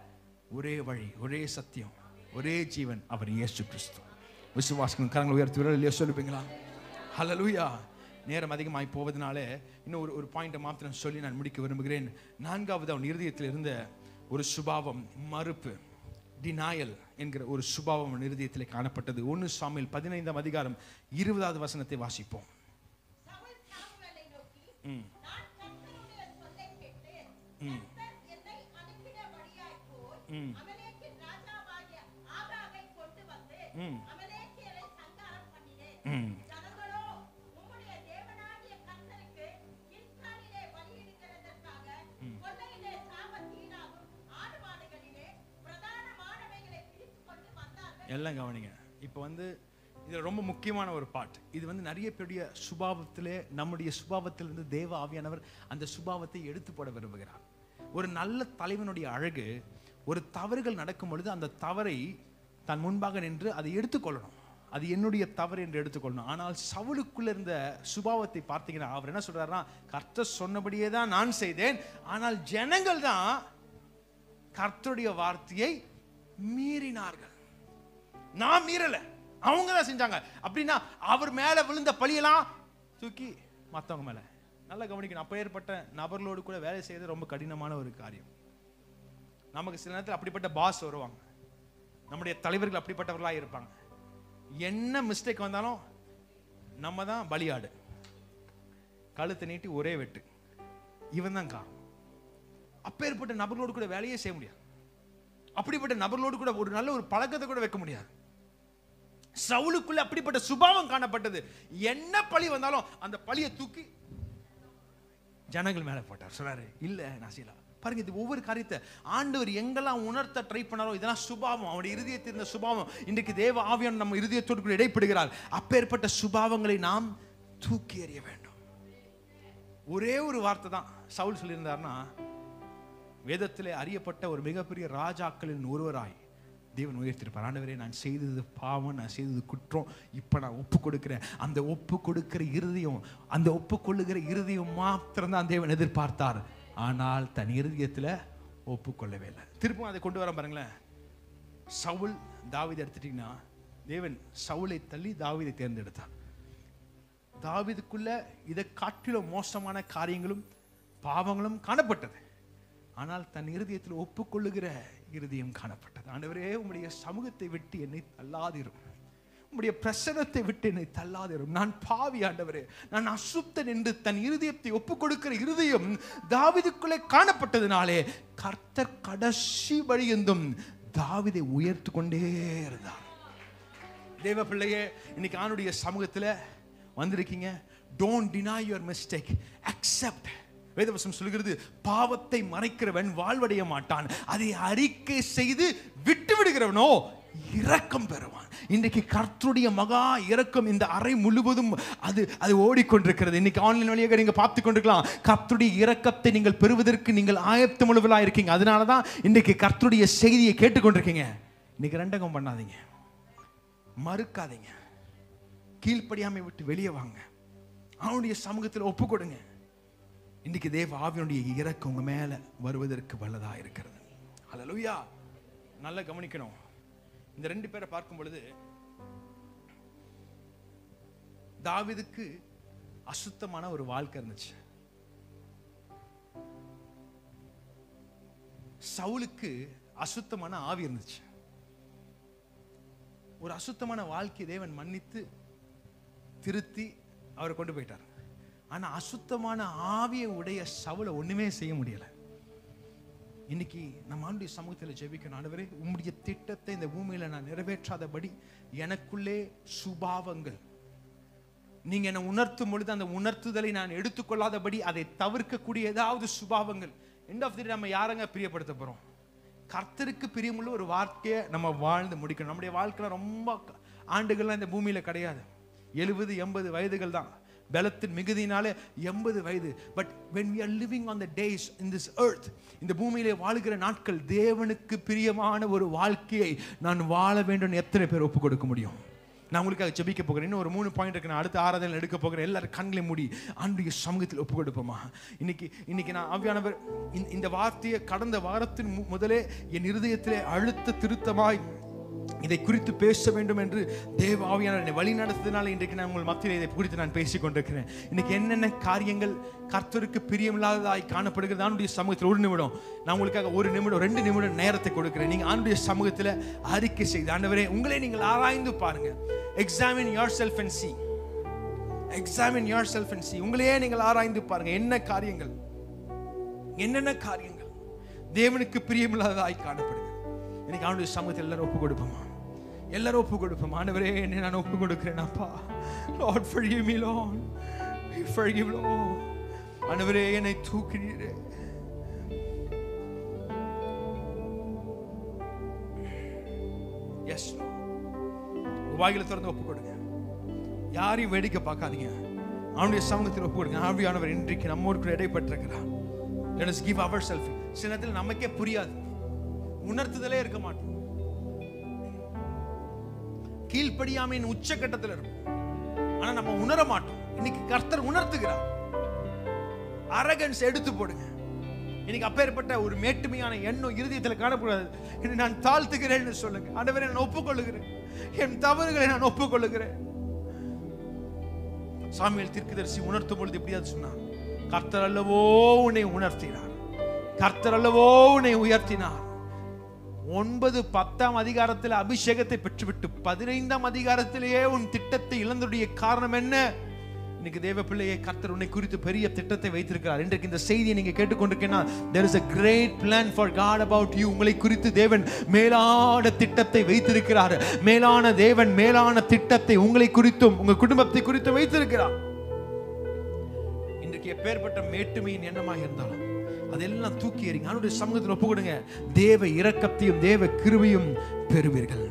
ஒரே வழி ஒரே சத்தியம் ஒரே ஜீவன் அவர் இயேசு கிறிஸ்து விசுவாசம் கரங்களை உயர்த்தி விரல் இல்லையா சொல்லுவீங்களா ஹalleluya நேரம் அதிகமாகி போவதனால இன்னும் ஒரு ஒரு பாயிண்ட்டை மாத்திரம் சொல்லி நான் முடிக்க விரும்புகிறேன் நான்காவது அவன் இருதயத்தில் இருந்த ஒரு சுபாவம் மறுப்பு டினாயல் என்கிற ஒரு சுபாவம் அவன் இருதயத்தில் காணப்பட்டது ஒன்று சாமியில் பதினைந்தாம் அதிகாரம் இருபதாவது வசனத்தை வாசிப்போம் சவுல் சாமுவேலை நோக்கி ம் நான் கர்த்தருடைய சொல்லைக் கேட்டேன் ம். கர்த்தர் என்னை அனுப்பினபடியாய் போய் ம். அமலேக்கின் ராஜாவாகிய ஆகாகை கொண்டு வந்து ம். அமலேக்கியரை சங்காரம் பண்ணினேன் ம் ஜனங்களோ உம்முடைய தேவனாகிய கர்த்தருக்கு இஸ்ராயேலிலே பலியிடுகிறதற்காக கொள்ளையிலே சாபத்தீனாகும் ஆடு மாடுகளிலே பிரதானமானவைகளை பிடித்துக் கொண்டு வந்தார்கள் எல்லாம் கவனிங்க இப்போ வந்து இது ரொம்ப முக்கியமான ஒரு பாட் இது வந்து நிறைய பேருடைய சுபாவத்திலே நம்முடைய சுபாவத்திலிருந்து தேவ ஆவியானவர் அந்த சுபாவத்தை எடுத்து போட விரும்புகிறார் ஒரு நல்ல தலைவனுடைய அழகு ஒரு தவறுகள் நடக்கும் பொழுது அந்த தவறை தன் முன்பாக நின்று அதை எடுத்துக்கொள்ளணும் அது என்னுடைய தவறு என்று எடுத்துக்கொள்ளணும் ஆனால் சவுலுக்குள்ள இருந்த சுபாவத்தை பார்த்தீங்கன்னா அவர் என்ன சொல்றாருன்னா கர்த்தர் சொன்னபடியே தான் நான் செய்தேன் ஆனால் ஜனங்கள் தான் கர்த்தருடைய வார்த்தையை மீறினார்கள் நான் மீறல அவங்க தான் செஞ்சாங்க அப்படின்னா அவர் மேல விழுந்த பழியெல்லாம் தூக்கி மத்தவங்க மேல நல்லா கவனிக்கணும் அப்ப ஏற்பட்ட நபர்களோடு கூட வேலை செய்யறது ரொம்ப கடினமான ஒரு காரியம் நமக்கு சில நேரத்தில் அப்படிப்பட்ட பாஸ் வருவாங்க நம்முடைய தலைவர்கள் அப்படிப்பட்டவர்களா இருப்பாங்க என்ன மிஸ்டேக் வந்தாலும் நம்ம தான் பலியாடு கழுத்தை நீட்டி ஒரே வெட்டு இவன் தான் காரணம் அப்பேற்பட்ட நபர்களோடு கூட வேலையே செய்ய முடியாது அப்படிப்பட்ட நபர்களோடு கூட ஒரு நல்ல ஒரு பழக்கத்தை கூட வைக்க முடியாது சவுலுக்குள்ள அப்படிப்பட்ட சுபாவம் காணப்பட்டது என்ன பழி வந்தாலும் அந்த பழியை தூக்கி ஜனங்கள் மேல போட்டார் சொல்றாரு இல்ல நான் செய்யலாம் பாருங்க இது ஒவ்வொரு காரியத்தை ஆண்டவர் எங்கெல்லாம் உணர்த்த ட்ரை பண்ணாரோ இதெல்லாம் சுபாவம் அவருடைய இருதயத்தில் இருந்த சுபாவம் இன்றைக்கு தேவ ஆவியான் நம்ம இருதயத்தோடு கூட இடைப்படுகிறார் அப்பேற்பட்ட சுபாவங்களை நாம் தூக்கி எறிய வேண்டும் ஒரே ஒரு வார்த்தை தான் சவுல் சொல்லியிருந்தாருன்னா வேதத்திலே அறியப்பட்ட ஒரு மிகப்பெரிய ராஜாக்களின் ஒருவராய் தேவன் உயர்த்திருப்பார் ஆண்டவரே நான் செய்தது பாவம் நான் செய்தது குற்றம் இப்போ நான் ஒப்பு கொடுக்கிறேன் அந்த ஒப்பு கொடுக்கிற இருதயம் அந்த ஒப்பு கொள்ளுகிற இருதயம் மாத்திரம் தான் தேவன் எதிர்பார்த்தார் ஆனால் தன் இருதயத்தில் ஒப்புக்கொள்ளவே இல்லை திருப்பும் அதை கொண்டு வர பாருங்களேன் சவுல் தாவீதை எடுத்துட்டீங்கன்னா தேவன் சவுலை தள்ளி தாவீதை தேர்ந்தெடுத்தார் தாவீதுக்குள்ள இதை காட்டிலும் மோசமான காரியங்களும் பாவங்களும் காணப்பட்டது ஆனால் தன் இருதயத்தில் ஒப்புக்கொள்ளுகிற இருதயம் காணப்பட்டது ஆண்டவரே உம்முடைய சமூகத்தை விட்டு என்னை தள்ளாதிரும் உம்முடைய பிரசனத்தை விட்டு என்னை தள்ளாதிரும் நான் பாவி ஆண்டவரே நான் அசுத்தன் என்று தன் இருதயத்தை ஒப்புக்கொடுக்கிற இருதயம் தாவீதுக்குள்ளே காணப்பட்டதினாலே கர்த்தர் கடைசி வழியெந்தும் தாவீதை உயர்த்து கொண்டே இருந்தார் தேவ பிள்ளையே இன்னைக்கு ஆணுடைய சமூகத்தில் வந்திருக்கீங்க don't deny your mistake accept வேதவசம் சொல்கிறது பாவத்தை மறைக்கிறவன் வாழ்வடைய மாட்டான் அதை அறிக்கை செய்து விட்டு விடுகிறவனோ இரக்கம் பெறுவான் இன்றைக்கு கர்த்தருடைய மகா இரக்கம் இந்த அறை முழுவதும் அது அது ஓடிக்கொண்டிருக்கிறது இன்னைக்கு ஆன்லைன் வழியாக நீங்க பார்த்து கொண்டிருக்கலாம் கர்த்தருடைய இரக்கத்தை நீங்கள் பெறுவதற்கு நீங்கள் ஆயத்த முழுவலா இருக்கீங்க அதனால தான் இன்றைக்கு கர்த்தருடைய செய்தியை கேட்டுக்கொண்டிருக்கீங்க இன்னைக்கு ரெண்டகம் பண்ணாதீங்க மறுக்காதீங்க கீழ்ப்படியாமை விட்டு வெளியே வாங்க அவனுடைய சமூகத்தில் ஒப்பு கொடுங்க இன்னைக்கு தேவ ஆவியனுடைய இறக்கம் உங்க மேல வருவதற்கு வல்லதா இருக்கிறது அல்லேலூயா நல்லா கவனிக்கணும் இந்த ரெண்டு பேரை பார்க்கும் பொழுது தாவீதுக்கு அசுத்தமான ஒரு வாழ்க்கை இருந்துச்சு சவுலுக்கு அசுத்தமான ஆவி இருந்துச்சு ஒரு அசுத்தமான வாழ்க்கையை தேவன் மன்னித்து திருத்தி அவரை கொண்டு போயிட்டார் ஆனா அசுத்தமான ஆவியை உடைய சவுலை ஒண்ணுமே செய்ய முடியல இன்னைக்கு நம்ம ஆண்டுடைய சமூகத்தில் ஜெபிக்கணும் ஆண்டவரே உம்முடைய திட்டத்தை இந்த பூமியில நான் நிறைவேற்றாதபடி எனக்குள்ளே சுபாவங்கள் நீங்க என்னை உணர்த்தும் பொழுது அந்த உணர்த்துதலை நான் எடுத்துக்கொள்ளாதபடி அதை தவிர்க்கக்கூடிய ஏதாவது சுபாவங்கள் எண்ட் ஆஃப் தி நம்ம யாரங்க பிரியப்படுத்த போறோம் கர்த்தருக்கு பிரியமுள்ள ஒரு வாழ்க்கையை நம்ம வாழ்ந்து முடிக்கணும் நம்முடைய வாழ்க்கையில ரொம்ப க- ஆண்டுகள்லாம் இந்த பூமியில கிடையாது எழுபது எண்பது வயதுகள் தான் பலத்தின் மிகுதினாலே எண்பது வயது but when we are living on the days in this earth இந்த பூமியிலே வாழுகிற நாட்கள் தேவனுக்கு பிரியமான ஒரு வாழ்க்கையை நான் வாழ வேண்டும் எத்தனை பேர் ஒப்பு கொடுக்க முடியும் நான் உங்களுக்காக ஜெபிக்க போகிறேன் இன்னும் ஒரு மூணு பாயிண்ட் இருக்கு நான் அடுத்த ஆராதனை எடுக்க போகிறேன் எல்லாரும் கண்களை மூடி ஆண்டுடைய சமூகத்தில் ஒப்பு கொடுப்போமா இன்னைக்கு இன்னைக்கு நான் ஆவியானவர் இந்த- இந்த வார்த்தையை கடந்த வாரத்தின் மு- முதலே என் இருதயத்திலே அழுத்த திருத்தமாய் இதை குறித்து பேச வேண்டும் என்று தேவ ஆவியானவர் என்னை வழி நடத்ததுனால இன்றைக்கு நான் உங்கள் மத்தியில் இதை குறித்து நான் பேசிக் கொண்டிருக்கிறேன் இன்னைக்கு என்னென்ன காரியங்கள் கர்த்தருக்கு பிரியமில்லாததாய் காணப்படுகிறது ஆண்டுடைய சமூகத்தில் ஒரு நிமிடம் நான் உங்களுக்காக ஒரு நிமிடம் ரெண்டு நிமிடம் நேரத்தை கொடுக்கிறேன் நீங்க ஆண்டுடைய சமூகத்தில் அறிக்கை செய்து ஆண்டவரே உங்களை நீங்கள் ஆராய்ந்து பாருங்க examine yourself and see examine yourself and see உங்களையே நீங்கள் ஆராய்ந்து பாருங்க என்ன காரியங்கள் என்னென்ன காரியங்கள் தேவனுக்கு பிரியமில்லாததாய் காணப்படுது இன்னைக்கு ஆண்டுடைய சமூகத்தில் எல்லாரும் ஒப்பு கொடுப்போமா எல்லாரும் ஒப்பு கொடுப்போம் ஆண்டவரே என்னை நான் ஒப்பு கொடுக்கிறேன் அப்பா lord forgive me lord forgive lord ஆண்டவரே என்னை தூக்கினீரே எஸ் வாயில திறந்து ஒப்பு கொடுங்க யாரையும் வேடிக்கை பார்க்காதீங்க அவனுடைய சமூகத்தில் ஒப்பு கொடுங்க ஆவியானவர் இன்றைக்கு நம்மோடு கூட இடைப்பட்டிருக்கிறார் let us give ourselves சில நேரத்தில் நமக்கே புரியாது உணர்த்துதலே இருக்க மாட்டோம் கீழ்ப்படியாமையின் உச்சக்கட்டத்தில் இருக்கும் ஆனா நம்ம உணர மாட்டோம் இன்னைக்கு கர்த்தர் உணர்த்துகிறார் அரகன்ஸ் எடுத்து போடுங்க இன்னைக்கு அப்பேற்பட்ட ஒரு மேட்டுமையான எண்ணம் இருதயத்தில் காணக்கூடாது இதை நான் தாழ்த்துகிறேன்னு சொல்லுங்க ஆண்டவரே நான் ஒப்புக்கொள்ளுகிறேன் என் தவறுகளை நான் ஒப்புக்கொள்ளுகிறேன் சாமியல் தீர்க்கதரிசி உணர்த்தும் பொழுது எப்படியாவது சொன்னார் கர்த்தர் அல்லவோ உன்னை உணர்த்தினார் கர்த்தர் அல்லவோ உன்னை உயர்த்தினார் ஒன்பது பத்தாம் அதிகாரத்தில் அபிஷேகத்தை பெற்றுவிட்டு பதினைந்தாம் அதிகாரத்திலேயே உன் திட்டத்தை இழந்ததுடைய காரணம் என்ன இன்னைக்கு தேவ பிள்ளையை கர்த்தர் உன்னை குறித்து பெரிய திட்டத்தை வைத்திருக்கிறார் இன்றைக்கு இந்த செய்தியை நீங்க கேட்டுக்கொண்டிருக்கீங்கன்னா there is a great plan for God about you உங்களை குறித்து தேவன் மேலான திட்டத்தை வைத்திருக்கிறார் மேலான தேவன் மேலான திட்டத்தை உங்களை குறித்தும் உங்க குடும்பத்தை குறித்தும் வைத்திருக்கிறார் இன்றைக்கு எப்பேற்பட்ட மேட்டுமையின் எண்ணமாக இருந்தாலும் அதெல்லாம் தூக்கி எறிங்க அவனுடைய சமூகத்தில் ஒப்பு கொடுங்க தேவ இரக்கத்தையும் தேவ கிருபையும் பெறுவீர்கள்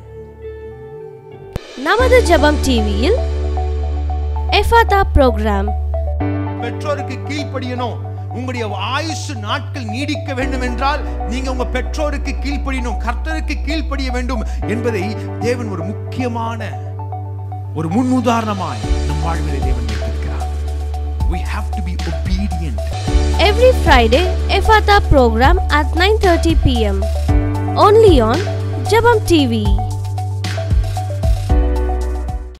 நமது ஜெபம் டிவியில் எஃபாதா ப்ரோக்ராம் பெற்றோருக்கு கீழ்ப்படியணும் உங்களுடைய ஆயுசு நாட்கள் நீடிக்க வேண்டும் என்றால் நீங்க உங்க பெற்றோருக்கு கீழ்ப்படியணும் கர்த்தருக்கு கீழ்ப்படிய வேண்டும் என்பதை தேவன் ஒரு முக்கியமான ஒரு முன் உதாரணமாய் நம் வாழ்விலே தேவன் வைத்திருக்கிறார் we have to be obedient every Friday Ephata program at 9:30 p.m. only on Jabam TV.